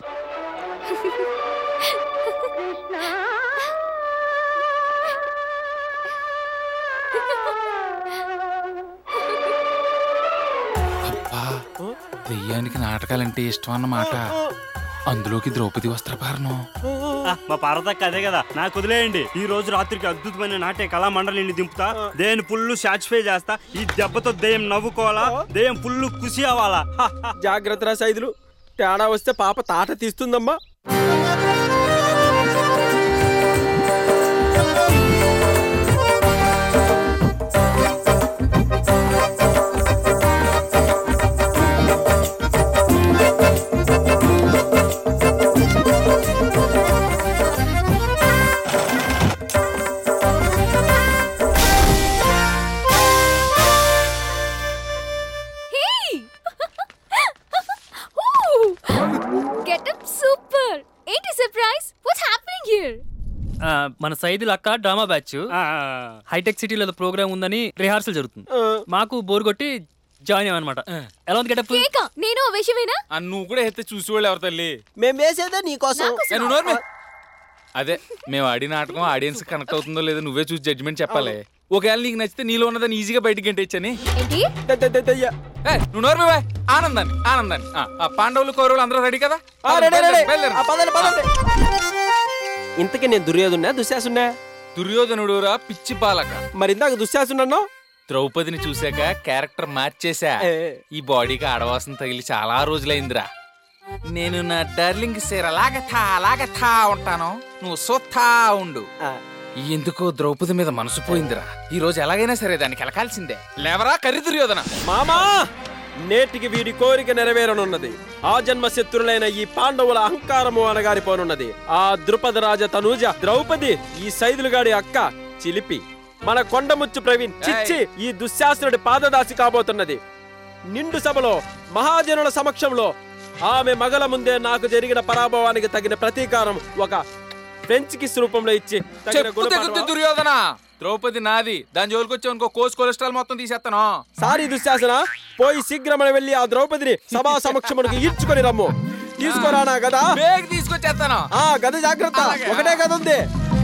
అబ్బా దెయ్యానికి నాటకాలంటే ఇష్టం అన్నమాట అందులోకి ద్రౌపది వస్త్రపారణం ఆ, మా పార్వతక్క అదే కదా నాకు వదిలేయండి ఈ రోజు రాత్రికి అద్భుతమైన నాట్య కళా మండలిని దింపుతా దేని ఫుల్ సాటిస్ఫై చేస్తా ఈ దెబ్బతో దెయ్యం నవ్వుకోవాలా దెయ్యం ఫుల్ ఖుషి అవ్వాలా హ, హ. జాగ్రత్త రా సైదులు తేడా వస్తే పాప తాట తీస్తుందమ్మా గెటప్ సూపర్ ఏంటి సర్ప్రైజ్ వాట్స్ హ్యాపెనింగ్ హియర్ ఆ, మన సైదుల్ అక్క డ్రామా బ్యాచ్ ఆ, హైటెక్ సిటీలో ఏదో ప్రోగ్రామ్ ఉందని రిహార్సల్ జరుగుతుంది మాకు బోర్ కొట్టి జాయిన్ అయ్యామన్నమాట ఎలా ఉంది గెటప్ కేక నేను ఆ విషయమేనా ఆ, నువ్వు కూడా ఎత్తే చూసేవాళ్ళు ఎవరు తల్లి మేము వేసేదే నీకోసం ఏ, నువ్వు నోరు మూయ్. అదే మేము ఆడిన నాటకం ఆడియన్స్ కనెక్ట్ అవుతుందో లేదో నువ్వే చూసి జడ్జ్మెంట్ చెప్పాలి ఒకవేళ నీకు నచ్చితే నీలో ఉన్నదాన్ని ఈజీగా బయటికి గంటేచ్చని ఏంటి ద- ద- ద- దయ్య. నువ్వు నోరు మూయ్. ఆనందాన్ని ఆనందాన్ని ఆ, ఆ, పాండవులు కౌరవులు అందరూ రెడీ కదా ఆ, రెడీ, రెడీ. బయలుదేరు. ఆ, పదండి, పదండి. ఇంతకీ నేను దుర్యోధున్నా దుశ్శాసున్నా దుర్యోధనుడు రా పిచ్చి బాలక మరి ఇందాక దుశ్శాసున్నాను ద్రౌపదిని చూశాక క్యారెక్టర్ మార్చేసా ఈ బాడీకి ఆడవాసన తగిలి చాలా రోజులైందిరా నేను నా డార్లింగ్ సేర లాగథా లాగథా ఉంటాను నువ్వు సొత్తా ఉండు ఎందుకో ద్రౌపది మీద మనసు పోయిందిరా ఈ రోజు ఎలాగైనా సరే దానికి ఎలకాల్సిందే లేవరా కర్రి దుర్యోధన మామా నేటికి వీడి కోరిక నెరవేరనున్నది ఆ జన్మ శత్రులైన ఈ పాండవుల అహంకారము అనగారిపోనున్నది ఆ ద్రుపద రాజ తనూజ ద్రౌపది ఈ సైదులుగాడి అక్క చిలిపి మన కొండముచ్చు ప్రవీణ్ చిచ్చి ఈ దుశ్శాసనుడి పాదదాసి కాబోతున్నది నిండు సభలో మహాజనుల సమక్షంలో ఆమె మగల ముందే నాకు జరిగిన పరాభవానికి తగిన ప్రతీకారం ఒక ఫ్రెంచ్ కిస్ రూపంలో ఇచ్చి తగిన చెప్పు గుణపాఠం- తెగుద్ది దుర్యోధన ద్రౌపది నాది దాని జోలికి వచ్చావు అనుకో కోస్ కొలెస్ట్రాల్ మొత్తం తీసేస్తాను సారీ దుశ్శాసన పోయి శీఘ్రమని వెళ్ళి ఆ ద్రౌపదిని సభా సమక్షమునకు ఈడ్చుకొని రమ్ము తీసుకురానా గదా బేగ్ తీసుకొచ్చేస్తాను ఆ గద జాగ్రత్త ఒకటే గద ఉంది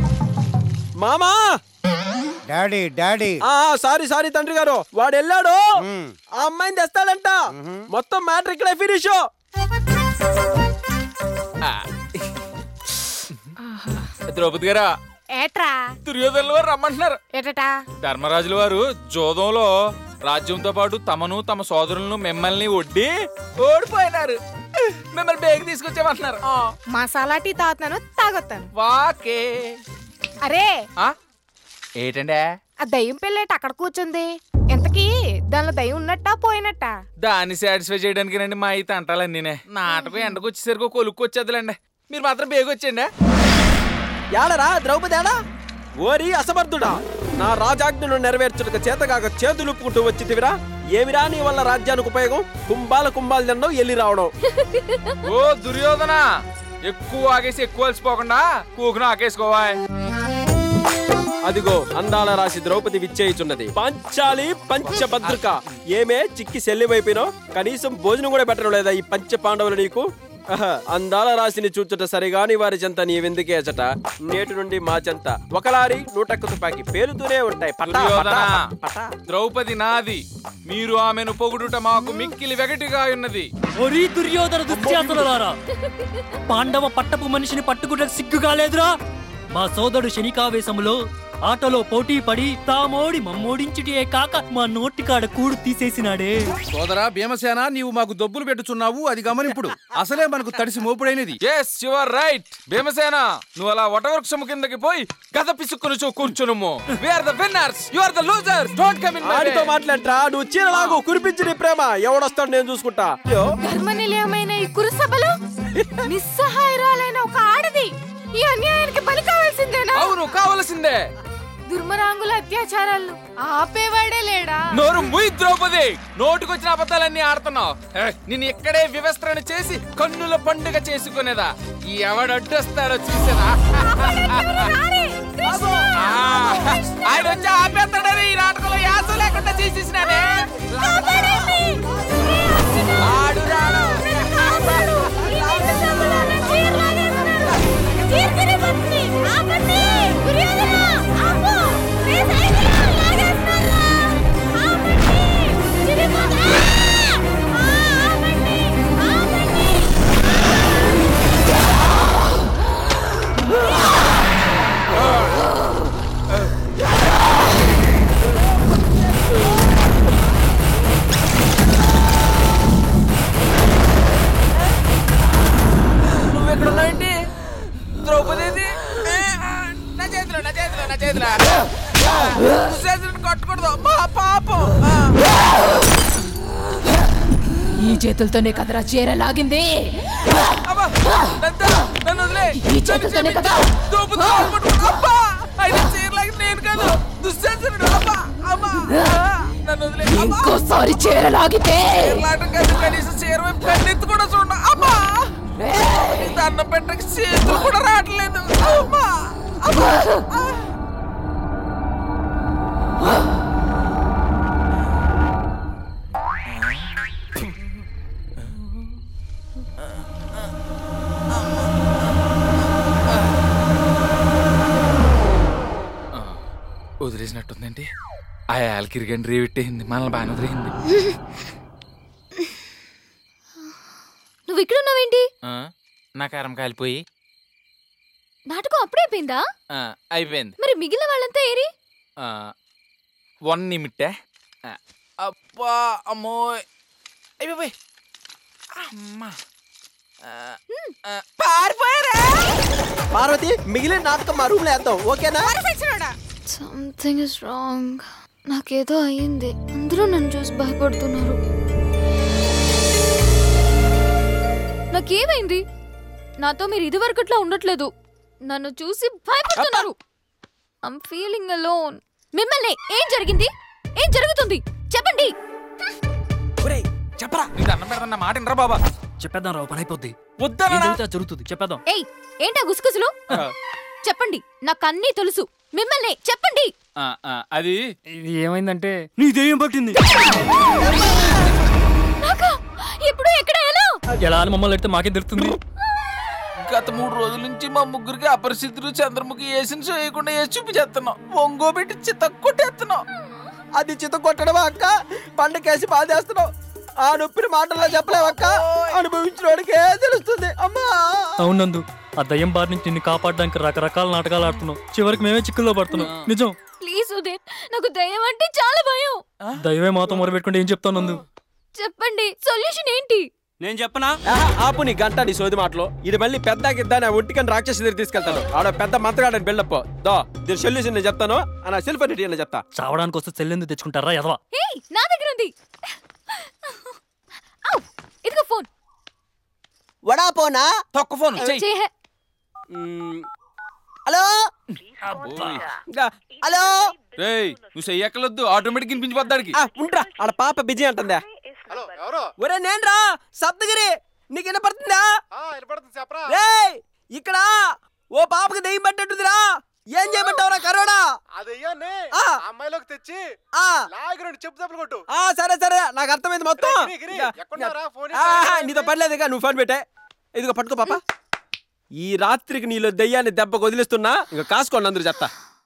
మామా డాడీ డాడీ ఆ సారీ సారీ తండ్రి గారు వాడు వెళ్ళాడు ఆ అమ్మాయిని తెస్తాడంట మొత్తం మ్యాటర్ ఇక్కడే ఫినిష్ ద్రౌపది గారా ఏట్రా దుర్యోధనులు వారు రమ్మంటున్నారు ఏటటా ధర్మరాజుల వారు జోదంలో రాజ్యంతో పాటు తమను తమ సోదరులను మిమ్మల్ని ఒడ్డి ఓడిపోయినారు మిమ్మల్ని బేగ్ తీసుకొచ్చామంటున్నారు మసాలా టీ తాగుతాను తాగొత్తాను వాకే అరే ఆ? ఏంటండే ఆ దయ్యం పిల్లేట అక్కడ కూర్చుంది ఎంతకీ దానిలో దయ్యం ఉన్నట్టా పోయినట్టా దాన్ని సాటిస్ఫై చేయడానికి రండి మా అయితే అంటాలన్నీనే నాటకం ఎండకు వచ్చేసరికి కొలుక్కు వచ్చేదిలేండి మీరు మాత్రం బేగ్ వచ్చేయండి ఏడరా ద్రౌపది ఏడా ఓరి అసమర్థుడా నా రాజాజ్ఞను నెరవేర్చుటకు చేతగాక చేతులుప్పుకుంటూ వచ్చితివిరా ఏమిరా నీ వల్ల రాజ్యానికి ఉపయోగం కుంభాల కుంభాలు తినడం ఎల్లి రావడం ఓ దుర్యోధన ఎక్కువ ఆగేసి ఎక్కువ అలసిపోకుండా కూకును ఆకేసుకోవా అదిగో అందాల రాశి ద్రౌపది విచ్చేయుచున్నది పంచాలి పంచభద్రిక ఏమే చిక్కి శల్యమైపోయినావు కనీసం భోజనం కూడా పెట్టడం లేదా ఈ పంచ పాండవులు నీకు ఆహా, అందాల రాశిని చూచుట సరిగాని వారి చెంత నీవెందుకేచట నేటి నుండి మా చెంత ఒక లారీ నూటక్క తుపాకి పేలుతూనే ఉంటాయి పటా, దుర్యోధన పటా, పటా. ద్రౌపది నాది మీరు ఆమెను పొగుడుట మాకు మిక్కిలి వెగటిగా ఉన్నది ఒరీ దుర్యోధన దుశ్శాసనులారా పాండవ పట్టపు మనిషిని పట్టుకుంటే సిగ్గుగా లేదురా మా సోదరుడు శనికావేశంలో ఆటలో పోటీ పడి తామోడి మమ్మోడించుటే కాక మా నోటికాడ కూడు తీసేసినాడే సోదరా భీమసేన నీవు మాకు దొబ్బులు పెట్టుచున్నావు అది గమనింపుడు అసలే మనకు తడిసి మోపుడైనది yes you are right Bhimasena నువ్వు అలా వటవృక్షము కిందకి పోయి గద పిసుక్కుని చూ కూర్చునుము we are the winners you are the losers don't come in my ఆడితో మాట్లాడరా నువ్వు చీరలాగు కురిపించి నీ ప్రేమ ఎవడొస్తాడు నేను చూసుకుంటా అయ్యో ధర్మ నిలయమైన ఈ కురుసభలో నిస్సహాయరాలైన ఒక ఆడది ఈ అన్యాయానికి బలి కావాల్సిందేనా అవును కావలసిందే దుర్మరాంగుల అత్యాచారాలను ఆపేవాడే లేడా నోరు ముయ్ ద్రౌపది నోటికొచ్చిన అబద్ధాలన్నీ ఆడుతున్నావు ఏ, నిన్ను ఇక్కడే వివస్త్రణ చేసి కన్నుల పండుగ చేసుకునేదా ఎవడడ్డొస్తాడో చూసేదా ఆ, ఆయన వచ్చి ఆపేస్తాడని ఈ నాటకంలో యాస లేకుండా చేసేసినానే ఆడు రాడు నువ్వు ఎక్కడ ఉన్నావేంటి ద్రౌపది ఏది? ఏ, ఆ, నా చేతిలో నా చేతిలో నా చేతిలో దుశ్శాసనుడిని కొట్టకూడదు మా పాపం ఆ. ఈ చేతులతోనే కదరా చీర లాగింది అబ్బా, నంద, నన్ను వదిలే. ఈ చేతులతోనే కదా ద్రౌపది కాలు పట్టుకుని, అబ్బా, ఆయన చీరలాగి నేను కాదు దుశ్శాసనుడు అబ్బా, అబ్బా, ఆ, నన్ను వదిలే. అబ్బా. ఇంకోసారి చీర లాగితే చీరలాటం కాదు, కనీసం చీర వైపు కన్నెత్తి కూడా చూడ అమ్మా ఈ దండం పెట్టక చేతులు కూడా రావట్లేదు అమ్మా అమ్మా వదిలేసినట్టుందండి ఆ యాలకిరిగండి రేవిట్టేయింది మనల్ని బాగానే వదిలేయింది నువ్వు ఇక్కడ ఉన్నావేంటి ఆ, నా కారం కాలిపోయి నాటకం అప్పుడే అయిపోయిందా ఆ, అయిపోయింది మరి మిగిలిన వాళ్ళంతా ఏరి ఆ, వన్ నిమిట్టే ఆ, అబ్బా అమ్మో అయిపోయి అమ్మా ఆ, ఆ, పారిపోయారా పార్వతి మిగిలిన నాటకం మా రూమ్ లో వేద్దాం ఓకేనా సంథింగ్ ఇస్ రాంగ్ నాకేదో అయ్యింది అందరూ నన్ను చూసి భయపడుతున్నారు నాకేమైంది నాతో మీరు ఇదివరకట్లా ఉండట్లేదు నన్ను చూసి భయపడుతున్నారు ఐమ్ ఫీలింగ్ అలోన్ మిమ్మల్ని ఏం జరిగింది ఏం జరుగుతుంది చెప్పండి చెప్పరా నీ దండం పెడతా మాట వినరా బాబా చెప్పేద్దాం రావు పని అయిపోద్ది వద్దనా? ఏం జరిగితే అది జరుగుతుంది చెప్పేద్దాం ఏయ్ ఏంటా గుసగుసలు చెప్పండి నాకు అన్నీ తెలుసు మిమ్మల్ని చెప్పండి ఆ, ఆ, అది ఇది ఏమైందంటే నీ దెయ్యం పట్టింది నాకా ఇప్పుడు ఎక్కడ ఎలా ఎలా అని మమ్మల్ని ఎడితే మాకేం తెలుస్తుంది గత మూడు రోజుల నుంచి మా ముగ్గురికి అపరిస్థితులు చంద్రముఖి వేసిన చేయకుండా వేసి చూపించేస్తున్నాం ఒంగో పెట్టి చిత్త కొట్టేస్తున్నాం అది చిత్త కొట్టడం అక్క పండకేసి బాధేస్తున్నావు ఆ నొప్పిని మాటల్లో చెప్పలేవక్క అనుభవించిన వాడికే తెలుస్తుంది అమ్మా అవునందు ఆ దయ్యం బారి నుంచి నిన్ను కాపాడడానికి రకరకాల నాటకాలు ఆడుతున్నావు చివరికి మేమే చిక్కుల్లో పడుతున్నాం నిజం ప్లీజ్ ఉదయ్ నాకు దయ్యం అంటే చాలా భయం దైవే మాతో మొరబెట్టుకుంటే ఏం చెప్తావు నందు చెప్పండి సొల్యూషన్ ఏంటి నేను చెప్పనా ఆహా, ఆపు నీ గంట నీ సోది మాటలో ఇది మళ్ళీ పెద్ద గిద్ద నా ఒంటికని రాక్షసి దగ్గర తీసుకెళ్తాను ఆడ పెద్ద మంత్రగాడని బిల్డప్ దో దీని సొల్యూషన్ నేను చెప్తాను ఆ నా సెల్ఫ్ అని నేను చెప్తా చావడానికి వస్తే చెల్లెందుకు తెచ్చుకుంటారా ఎదవా హే నా దగ్గర ఉంది ఔ, ఇదిగో ఫోన్ వడా పోనా తొక్క ఫోన్ చేహే హలో హలో రేయ్ నువ్వు చెయ్యక్కలొద్దు ఆటోమేటిక్ వినిపించిపోద్దాడికి ఆ, ఉండ్రా ఆడ పాప బిజీ అంటుందా ఒరే నేనురా సప్తగిరి నీకు వినపడుతుందా రేయ్ ఇక్కడ ఓ పాపకి దెయ్యం పట్టేట్టుందిరా ఏం చేయమంటావురా కరోనా అదయ్యాన్ని ఆ. అమ్మాయిలోకి తెచ్చి ఆ. లాగి రెండు చెప్పు దెబ్బలు కొట్టు ఆ సరే సరే నాకు అర్థమైంది మొత్తం గిరి, గిరి, ఎక్కడున్నారా? ఫోన్ ఆ, ఇస్తారా? నీతో పర్లేదు ఇక నువ్వు ఫోన్ పెట్టే ఇదిగో పట్టుకో పాప ఈ రాత్రికి నీలో దెయ్యాన్ని దెబ్బకు వదిలిస్తున్నా ఇంకా కాసుకోండి అందరూ చెత్త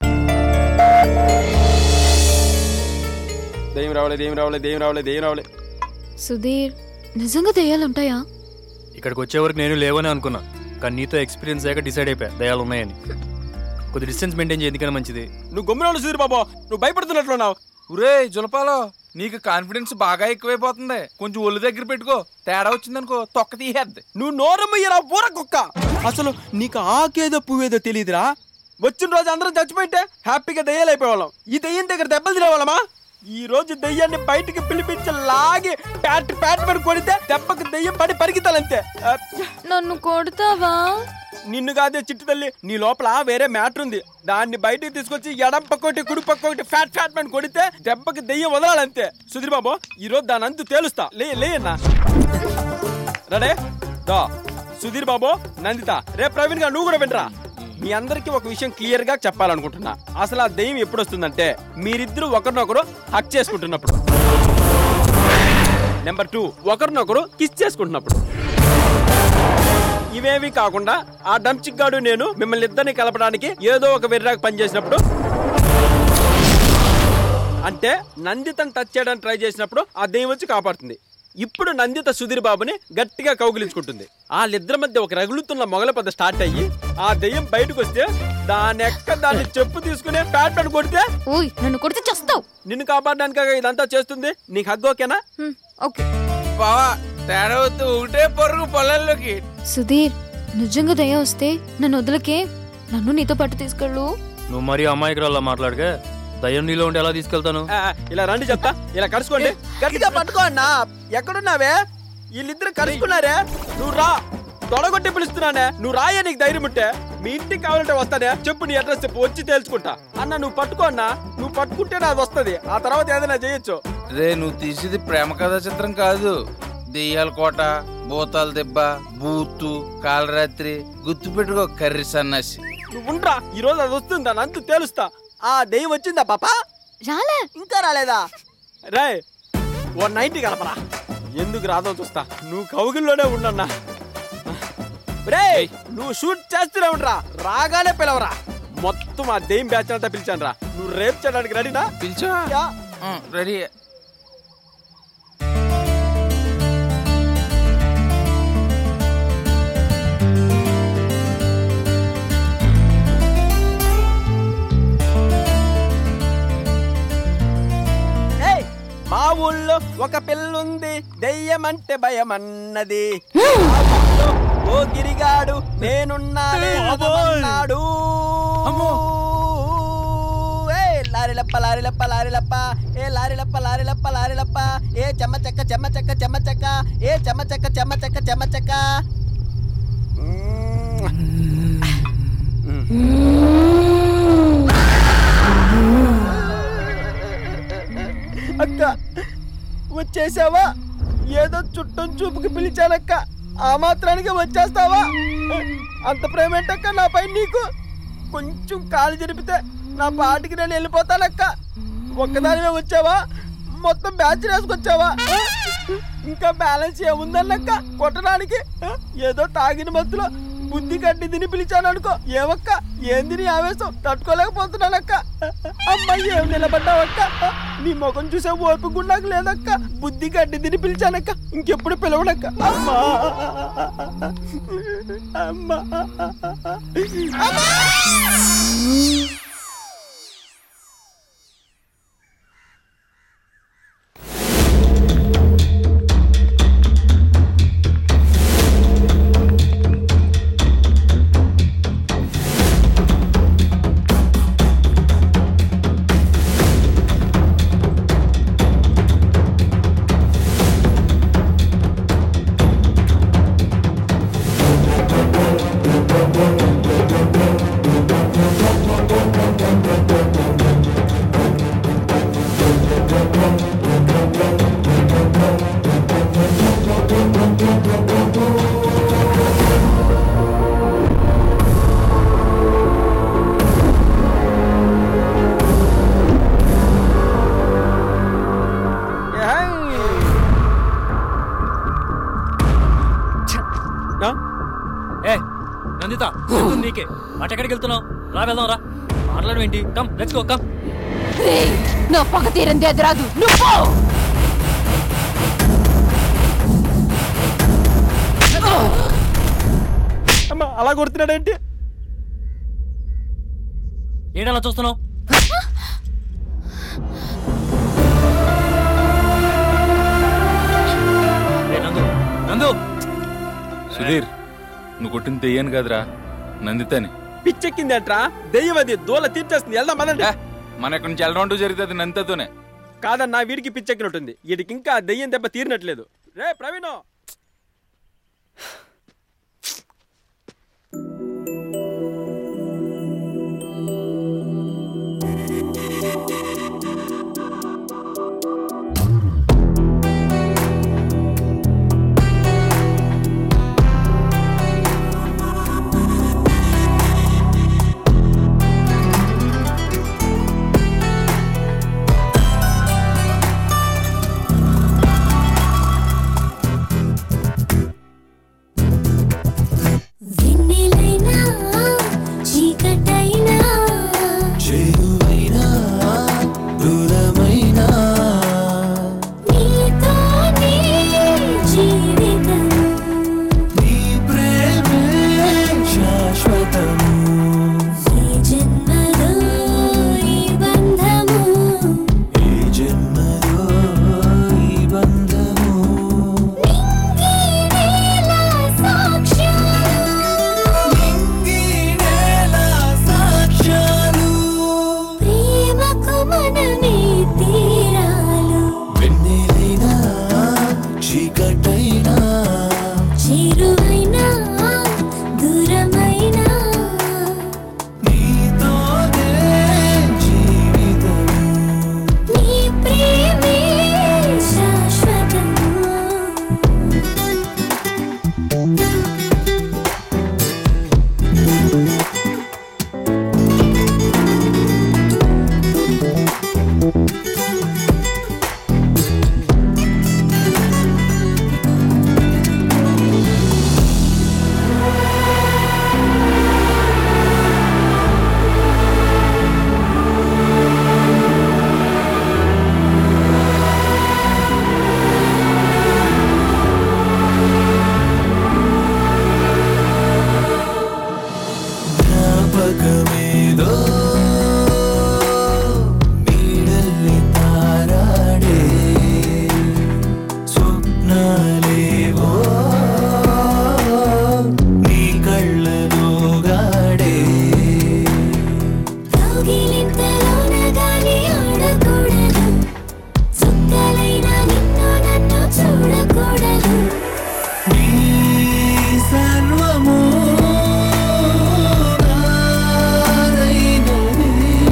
దెయ్యం రావలే దెయ్యం రావలే దెయ్యం రావలే దెయ్యం రావలే సుధీర్ నిజంగా దెయ్యాలుంటాయా ఇక్కడికి వచ్చే వరకు నేను లేవని అనుకున్నా కానీ నీతో ఎక్స్పీరియన్స్ అయ్యాక డిసైడ్ అయిపోయా దయాలు ఉన్నాయని కొద్ది డిస్టెన్స్ మెయింటైన్ చేయ ఎందుకన్నా మంచిది నువ్వు గమ్మున సుధీర్ బాబు నువ్వు భయపడుతున్నట్లున్నావు ఒరే జులపాలో నీకు కాన్ఫిడెన్స్ బాగా ఎక్కువైపోతుంది కొంచెం ఒళ్ళు దగ్గర పెట్టుకో తేడా వచ్చిందనుకో తొక్క తీసేద్ది నువ్వు నోరమ్మయ్యరా బూర కుక్క అసలు నీకు ఆకేదో పువ్వేదో తెలియదురా వచ్చిన రోజు అందరం చచ్చిపోయింటే హ్యాపీగా దెయ్యాలు అయిపోయేవాళ్ళం ఈ దెయ్యం దగ్గర దెబ్బలు తినేవాళ్ళమా ఈ రోజు దెయ్యాన్ని బయటికి పిలిపించి లాగి ప్యాట్ ప్యాట్ పడి కొడితే దెబ్బకి దెయ్యం పడి పరిగెత్తాలంతే ఆ, నన్ను కొడతావా నిన్ను కాదే చిట్టు తల్లి నీ లోపల వేరే మ్యాటర్ ఉంది దాన్ని బయటికి తీసుకొచ్చి ఎడం పక్కోటి కుడి పక్కోటి ఫ్యాట్ ఫ్యాట్ పని కొడితే దెబ్బకి దెయ్యం వదలాలంతే సుధీర్ బాబు ఈ రోజు దాని అంతు తేలుస్తా లే లే అన్నా రెడే దా సుధీర్ బాబు నందిత రే ప్రవీణ్ గా నువ్వు కూడా వినరా మీ అందరికీ ఒక విషయం క్లియర్ గా చెప్పాలనుకుంటున్నా అసలు ఆ దెయ్యం ఎప్పుడు వస్తుందంటే మీరిద్దరు ఒకరినొకరు హక్ చేసుకుంటున్నప్పుడు నెంబర్ టూ ఒకరినొకరు కిస్ చేసుకుంటున్నప్పుడు ఇవేవి కాకుండా ఆ డంచిక్ గాడు నేను మిమ్మల్ని ఇద్దరిని కలపడానికి ఏదో ఒక వెర్రాకు పనిచేసినప్పుడు అంటే నందితను టచ్ చేయడానికి ట్రై చేసినప్పుడు ఆ దెయ్యం వచ్చి కాపాడుతుంది ఇప్పుడు నందిత సుధీర్ బాబుని గట్టిగా కౌగిలించుకుంటుంది వాళ్ళిద్దరి మధ్య ఒక రగులుతున్న మొగల పద స్టార్ట్ అయ్యి ఆ దెయ్యం బయటకు వస్తే దాని ఎక్క దాన్ని చెప్పు తీసుకునే ప్యాట్ ప్యాట్ కొడితే ఓయ్ నన్ను కొడితే చస్తావు నిన్ను కాపాడడానికి ఇదంతా చేస్తుంది నీకు హగ్గు ఓకేనా ఓకే బావా తేడా వస్తే ఒకటే పరుగు పొలాల్లోకి సుధీర్ నిజంగా దయ వస్తే నన్ను వదలకే నన్ను నీతో పాటు తీసుకెళ్ళు నువ్వు మరీ అమాయకురాల్లా మాట్లాడగా దయ్యం నీలో ఉండి ఎలా తీసుకెళ్తాను ఆ, ఇలా రండి చెప్తా ఇలా కలుసుకోండి గట్టిగా పట్టుకో అన్నా ఎక్కడున్నావే వీళ్ళిద్దరు కలుసుకున్నారే నువ్వు రా తొడగొట్టి పిలుస్తున్నానే నువ్వు రాయే నీకు ధైర్యం ఉంటే మీ ఇంటికి కావాలంటే వస్తానే చెప్పు నీ అడ్రస్ చెప్పు వచ్చి తేల్చుకుంటా అన్న నువ్వు పట్టుకో అన్నా నువ్వు పట్టుకుంటే నాది వస్తది ఆ తర్వాత ఏదైనా చేయొచ్చు రే నువ్వు తీసేది ప్రేమ కథా చిత్రం కాదు దెయ్యాల కోట భూతాల దెబ్బ బూతు కాలరాత్రి గుర్తు పెట్టుకో కర్రీ సన్నాసి నువ్వు ఉండరా ఈ రోజు అది వస్తుంది దాని అంతు తేలుస్తా ఆ దెయ్యం వచ్చిందా పాపా రాలే ఇంకా రాలేదా రే ఓ నైన్టీ కలపరా ఎందుకు రాదో చూస్తా నువ్వు కౌగిల్లోనే ఉండన్నా రే నువ్వు షూట్ చేస్తూనే ఉండరా రాగానే పిలవరా మొత్తం ఆ దెయ్యం బ్యాచ్ అంతా పిలిచాను రా నువ్వు రేపు చేయడానికి రెడీనా పిలిచా రెడీ ఏయ్, మా ఊళ్ళో ఒక పిల్లుంది దెయ్యమంటే భయమన్నది ఆ ఊళ్ళో ఓ గిరిగాడు నేనున్నానే అన్నాడు ఏయ్, లారిలప్ప లారిలప్ప లారిలప్ప ఏ లారిలప్ప లారిలప్ప లారిలప్ప ఏ చెమ్మ చెక్క చెమ్మ చెక్క చెమ్మ చెక్క ఏ చెమ్మ చెక్క చెమ్మ చెక్క చెమ్మ చెక్క అక్క వచ్చేసావా ఏదో చుట్టం చూపుకి పిలిచానక్క ఆ మాత్రానికి వచ్చేస్తావా అంత ప్రేమ ఏంటక్క నాపై నీకు కొంచెం కాలు జరిపితే నా పాటికి నేను వెళ్ళిపోతానక్క ఒక్కదానివే వచ్చావా మొత్తం బ్యాచ్ వేసుకొచ్చావా ఇంకా బ్యాలెన్స్ ఏముందన్నక్క కొట్టడానికి ఏదో తాగిన మత్తులో బుద్ధి కట్టి తిని పిలిచాను అనుకో ఏమక్క ఏంది నీ ఆవేశం తట్టుకోలేకపోతున్నానక్క అమ్మాయి ఏం నిలబడ్డావక్క నీ ముఖం చూసే ఓపిక కూడా నాకు లేదక్క బుద్ధి కట్టి తిని పిలిచానక్క ఇంకెప్పుడు పిలవనక్క అమ్మా అమ్మా Thank you. బయటికి అటు ఎక్కడికి వెళ్తున్నావు రా వెళ్దాం రా మాట్లాడమేంటి కమ్ లెట్స్ గో కమ్ రేయ్, నా పగ తీరంది అది రాదు నువ్వు పో. అమ్మా అలా కొడుతున్నాడేంటి ఏంటి అలా చూస్తున్నావు ఏ నందు నందు సుధీర్ నువ్వు కొట్టిన తెయ్యాను కదరా నందితని పిచ్చెక్కిందంట్రా దెయ్యం అది దూల తీర్చేస్తుంది వెళ్దాం పదండి మన ఇక్కడ నుంచి వెళ్ళడం జరుగుతుంది నందితతోనే కాదన్నా వీడికి పిచ్చెక్కినట్టుంది వీడికి ఇంకా దెయ్యం దెబ్బ తీరినట్లేదు రే ప్రవీణ్ వెన్నెలైనా చీకటైనా చేరువైనా దూరమైనా నీతోనే జీవితం నీ ప్రేమే శాశ్వతము ఈ జన్మలో ఈ బంధము ఈ జన్మలో ఈ బంధము నింగినేల సాక్ష్యాలు నింగినేల సాక్ష్యాలు ప్రేమకు మనమే తీరాలు వెన్నెలైనా చీకటైనా చేరువైనా దూరమైనా నీతోనే జీవితము నీ ప్రేమే శాశ్వతము జ్ఞాపకమేదో నీడల్లి తారాడే స్వప్నాలేవో నీ కళ్ళలో గాడే కౌగిలింతలోన గాలి ఆడకూడదు చుక్కలైన నిన్ను నన్ను చూడకూడదు నీ సర్వము నాదైనది.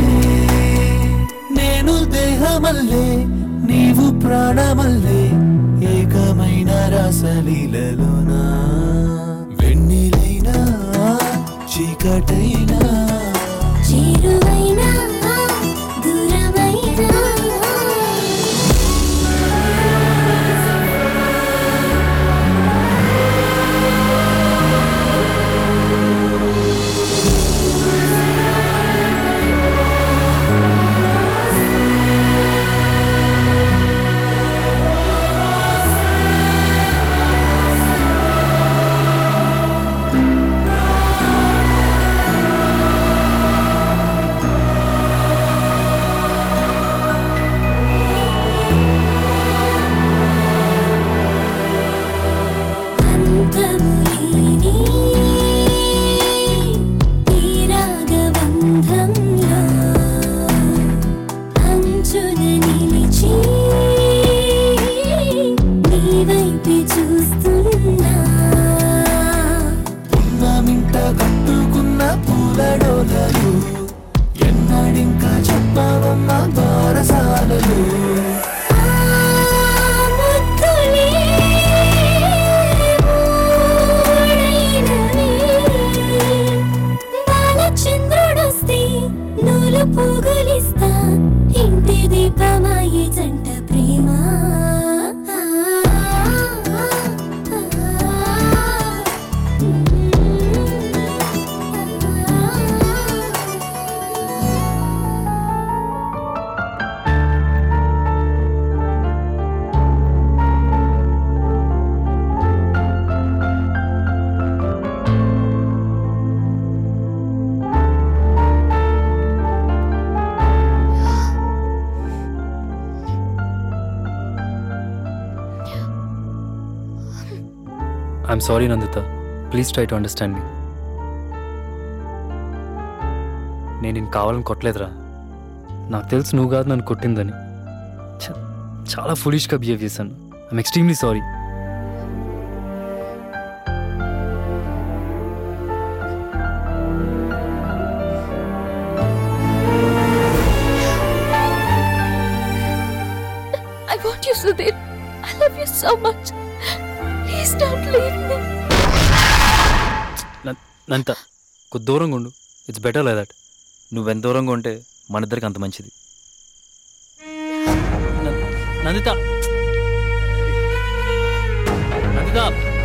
నేను దేహమల్లే నీవు ప్రాణమల్లే ఏకమైన రసలీలలోనా వెన్నెలైనా చీకటైనా చేరువైనా దూరమైనా అంతములేని ఈ రాగబంధంలో అంచున నిలిచి నీ వైపే చూస్తున్నా ఉన్నమింట కట్టుకున్న పూలడోలలు ఎన్నడింకా చెప్పవన్న బారసాలలు ముద్దులే మూడైనవి. బాలచంద్రుడొస్తే నూలు పోగులిస్తా ఇంటి దీపమాయి జంట ప్రేమ ఆ I'm sorry Nanditha please try to understand me నేను నేను కావాలని కొట్టలేదురా నాకు తెలుసు నువ్వు కాదు నన్ను కొట్టిందని ఛ, చాలా ఫులిష్గా బిహేవ్ చేశాను ఐఎమ్ ఎక్స్ట్రీమ్లీ sorry I want you, Sudhir. I love you so much. Please don't leave me. నంత కొద్ది దూరంగా ఉండు ఇట్స్ బెటర్ లైక్ దట్ నువ్వెంత దూరంగా ఉంటే మన ఇద్దరికి అంత మంచిది న- నందిత నందిత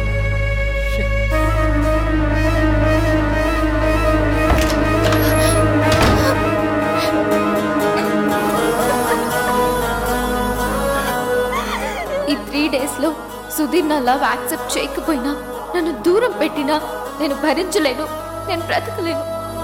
ఈ త్రీ డేస్లో సుధీర్ నా లవ్ యాక్సెప్ట్ చేయకపోయినా నన్ను దూరం పెట్టినా నేను భరించలేను నేను బ్రతకలేను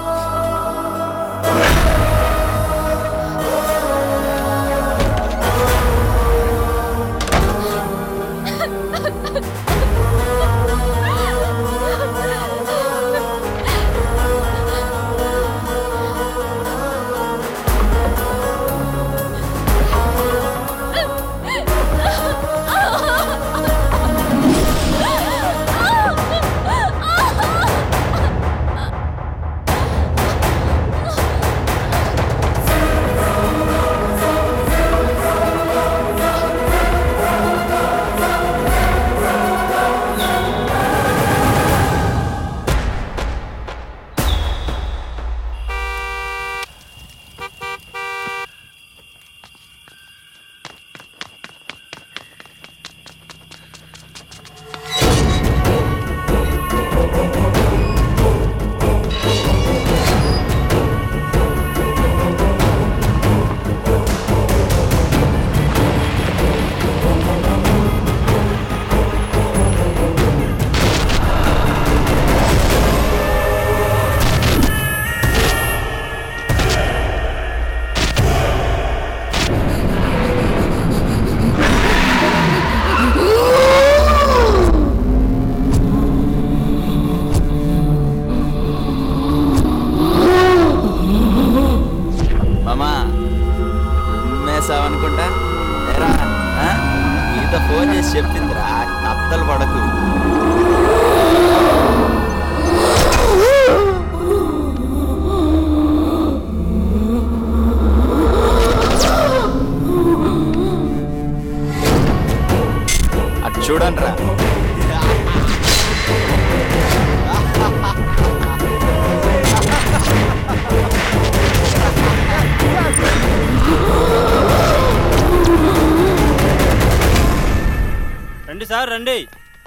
మామా ఉమ్మేసావనుకుంటా ఏరా ఆ? మీతో ఫోన్ చేసి చెప్పిందిరా కత్తలు పడకు అటు చూడండి రా రండి సార్ రండి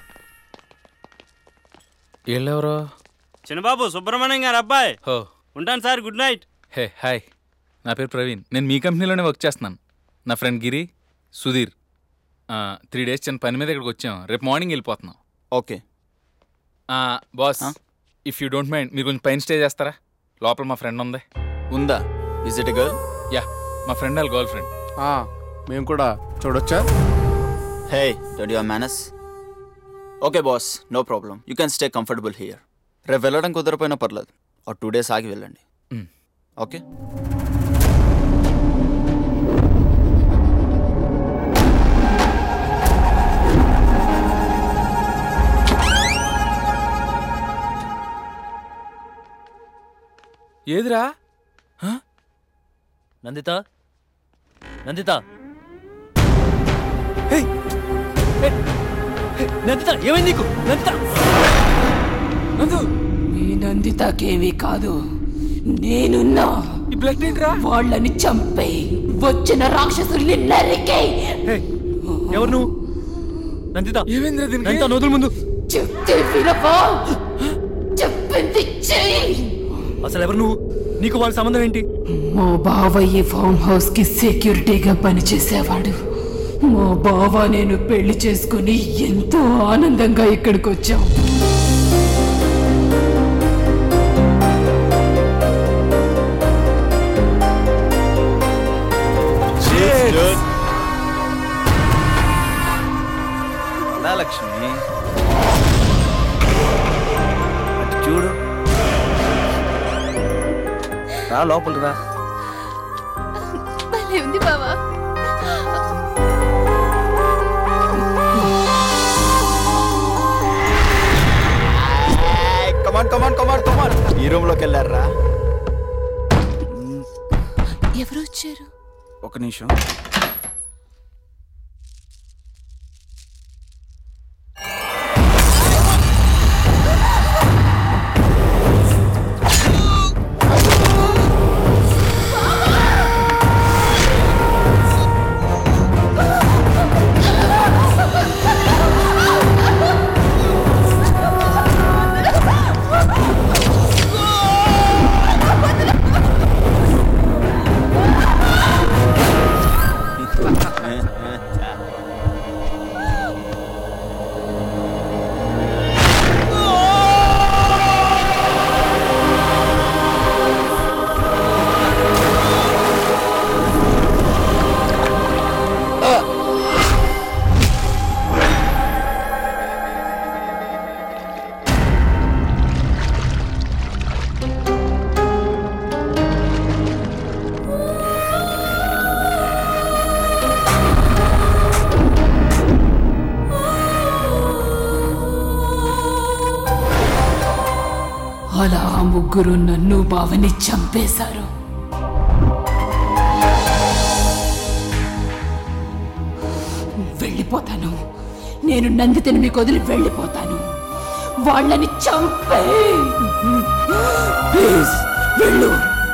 వీళ్ళెవరో చిన్నబాబు సుబ్రహ్మణ్యం గారు అబ్బాయి హో ఉంటాను sir good night hey hi నా పేరు ప్రవీణ్ నేను మీ కంపెనీలోనే వర్క్ చేస్తున్నాను నా friend Giri Sudheer three days చిన్న పని మీద ఇక్కడికి వచ్చాం రేపు మార్నింగ్ వెళ్ళిపోతున్నాం okay boss if you don't mind మీరు కొంచెం పైన స్టే చేస్తారా లోపల మా ఫ్రెండ్ ఉంది ఉందా ఇస్ ఇట్ గర్ల్ యా మా ఫ్రెండ్ వాళ్ళ గర్ల్ ఫ్రెండ్ మేము కూడా చూడొచ్చా hey don't your manners okay boss no problem you can stay comfortable here రేపు వెళ్ళడం కుదరపోయినా పర్లేదు ఒక టూ డేస్ ఆగి వెళ్ళండి Mm. ఓకే ఏదిరా నందిత నందిత నందిత ఏమైంది నీకు నందిత నందు ఈ నందితకేమీ కాదు నేనున్నా ఈ బ్లడ్ ఏంట్రా వాళ్ళని చంపే వచ్చిన రాక్షసుల్ని నరికే ఎవరు నువ్వు నందిత ఏమైందిరా దీనికి నందిత నోదుల ముందు చెప్తే వినవా చెప్పింది చెయ్యి అసలు ఎవరు నువ్వు నీకు వాళ్ళ సంబంధం ఏంటి మా బావ ఈ ఫామ్ హౌస్ కి సెక్యూరిటీగా పనిచేసేవాడు మా బావ నేను పెళ్లి చేసుకుని ఎంతో ఆనందంగా ఇక్కడికి వచ్చాం లక్ష్మి రా లోపలికి రా భలే ఉంది బావా కమాన్ కమాన్ కమాన్ కమాన్ ఈ రూమ్ లోకి వెళ్ళారా ఎవరు వచ్చారు ఒక నిమిషం అలా ఆ ముగ్గురు నన్ను బావని చంపేశారు వెళ్ళిపోతాను నేను నందితని మీకు వదిలి వెళ్ళిపోతాను వాళ్ళని చంపే ప్లీజ్ వెళ్ళు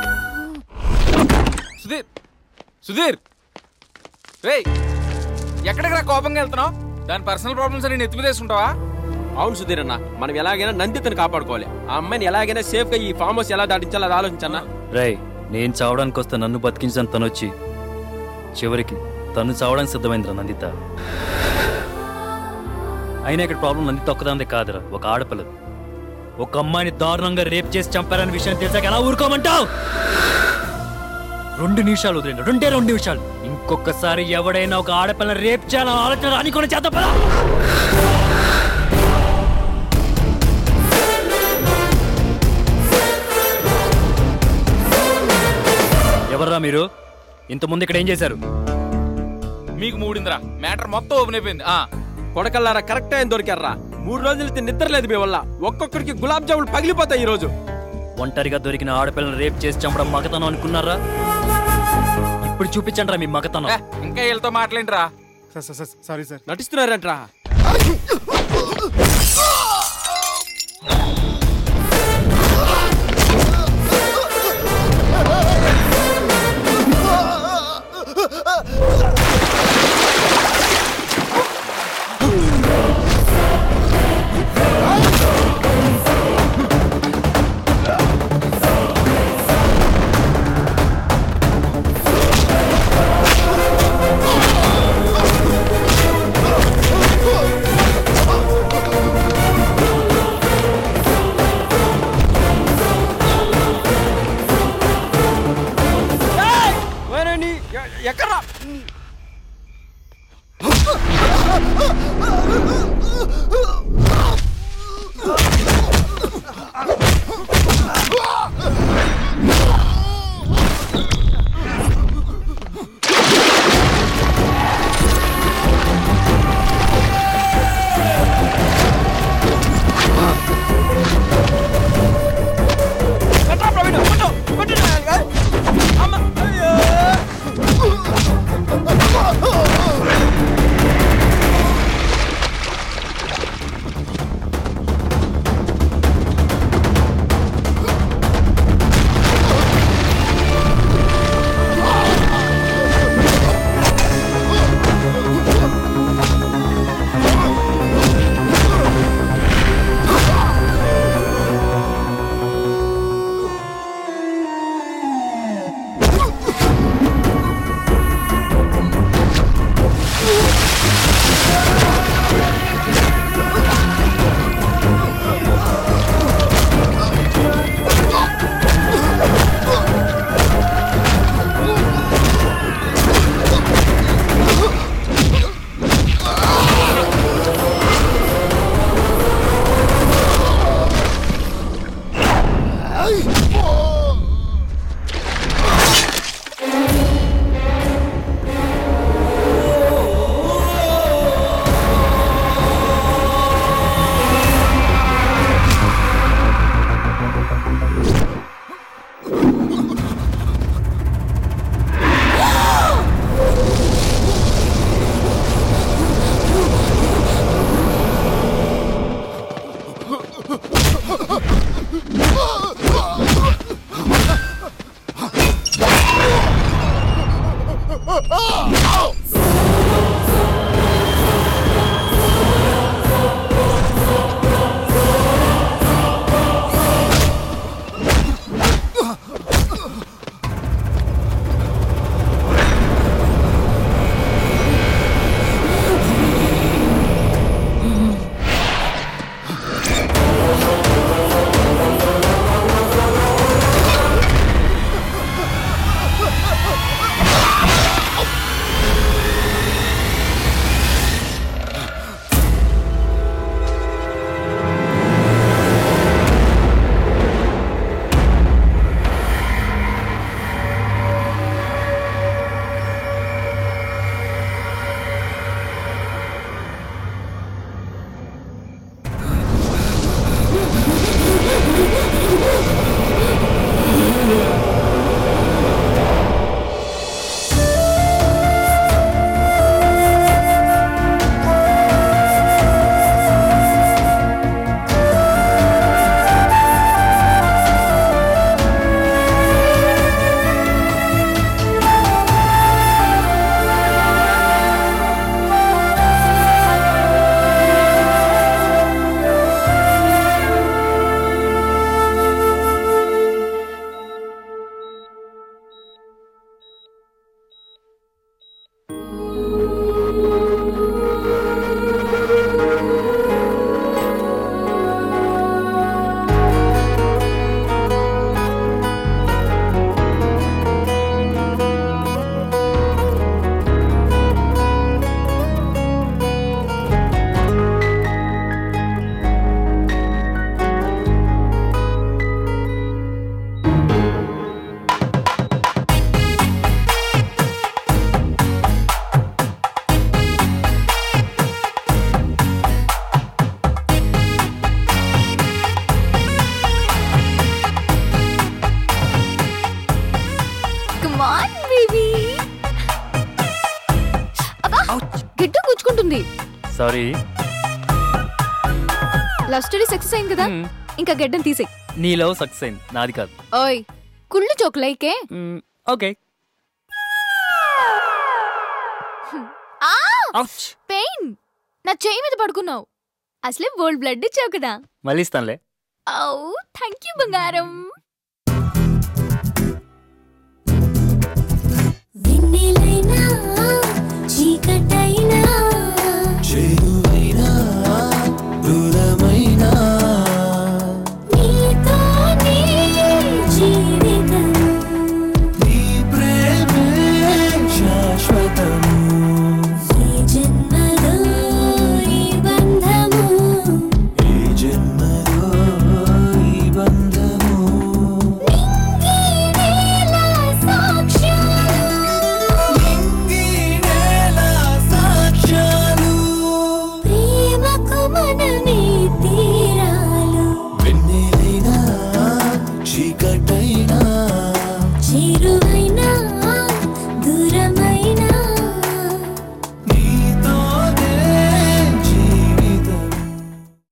సుధీర్ సుధీర్ రేయ్ ఎక్కడికి రా కోపంగా వెళ్తున్నావు దాని పర్సనల్ ప్రాబ్లమ్స్ అని నెత్తి మీద వేసుకుంటావా అవును సుధీర్ అన్న మనం ఎలాగైనా నందితని కాపాడుకోవాలి ఆ అమ్మాయిని ఎలాగైనా సేఫ్ గా ఈ ఫామ్ హౌస్ ఎలా దాటించాలో అది ఆలోచించన్నా రేయ్ నేను చావడానికి వస్తే నన్ను బతికించని తను వచ్చి చివరికి తను చావడానికి సిద్ధమైందిరా నందిత అయినా ఇక్కడ ప్రాబ్లం నందిత ఒక్కదాందే కాదురా ఒక ఆడపిల్లది ఒక అమ్మాయిని దారుణంగా రేప్ చేసి చంపారనే విషయం తెలిసాక ఎలా ఊరుకోమంటావు రెండు నిమిషాలు వదిలేండి రెండే రెండు నిమిషాలు ఇంకొకసారి ఎవడైనా ఒక ఆడపిల్లని రేప్ చేయాలని ఆలోచన రానికొని చేత పద ఎవర్రా మీరు ఇంతకుముందు ఇక్కడ ఏం చేశారు మీకు మూడిందిరా మ్యాటర్ మొత్తం ఓపెన్ అయిపోయింది ఆ కొడకల్లారా కరెక్ట్ టైం దొరికారా మూడు రోజులైతే నిద్ర లేదు మీ వల్ల ఒక్కొక్కడికి గులాబ్ జాములు పగిలిపోతాయి ఈ రోజు ఒంటరిగా దొరికిన ఆడపిల్లని రేప్ చేసి చంపడం మగతనం అనుకున్నారా ఇప్పుడు చూపించండి మీ మగతనం ఇంకా వీళ్ళతో మాట్లాడిరా సారీ సార్ నటిస్తున్నారంట్రా ఎక్కడ్రా ఆ గిట్టు గుచ్చుకుంటుంది సారీ లవ్ స్టోరీ సక్సెస్ అయింది కదా ఇంకా గడ్డం తీసేయ్ నీ లవ్ సక్సెస్ అయింది నాది కాదు ఓయ్ కుళ్ళు చోక్ లైకే ఓకే పెయిన్ నా చేయి మీద పడుకున్నావు అసలే బోల్డ్ బ్లడ్ ఇచ్చావు కదా మళ్ళీ ఇస్తానులే ఔ థ్యాంక్ యూ బంగారం వెన్నెలైనా చీకటైనా చేరువైనా దూరమైనా నీతోనే జీవితం నీ ప్రేమే శాశ్వతము ఈ జన్మలో ఈ బంధము ఈ జన్మలో ఈ బంధము నీవేళ సాక్ష్యాలు నింగినేల సాక్ష్యాలు ప్రేమకు మనమే తీరాలు వెన్నెలైనా చీకటైనా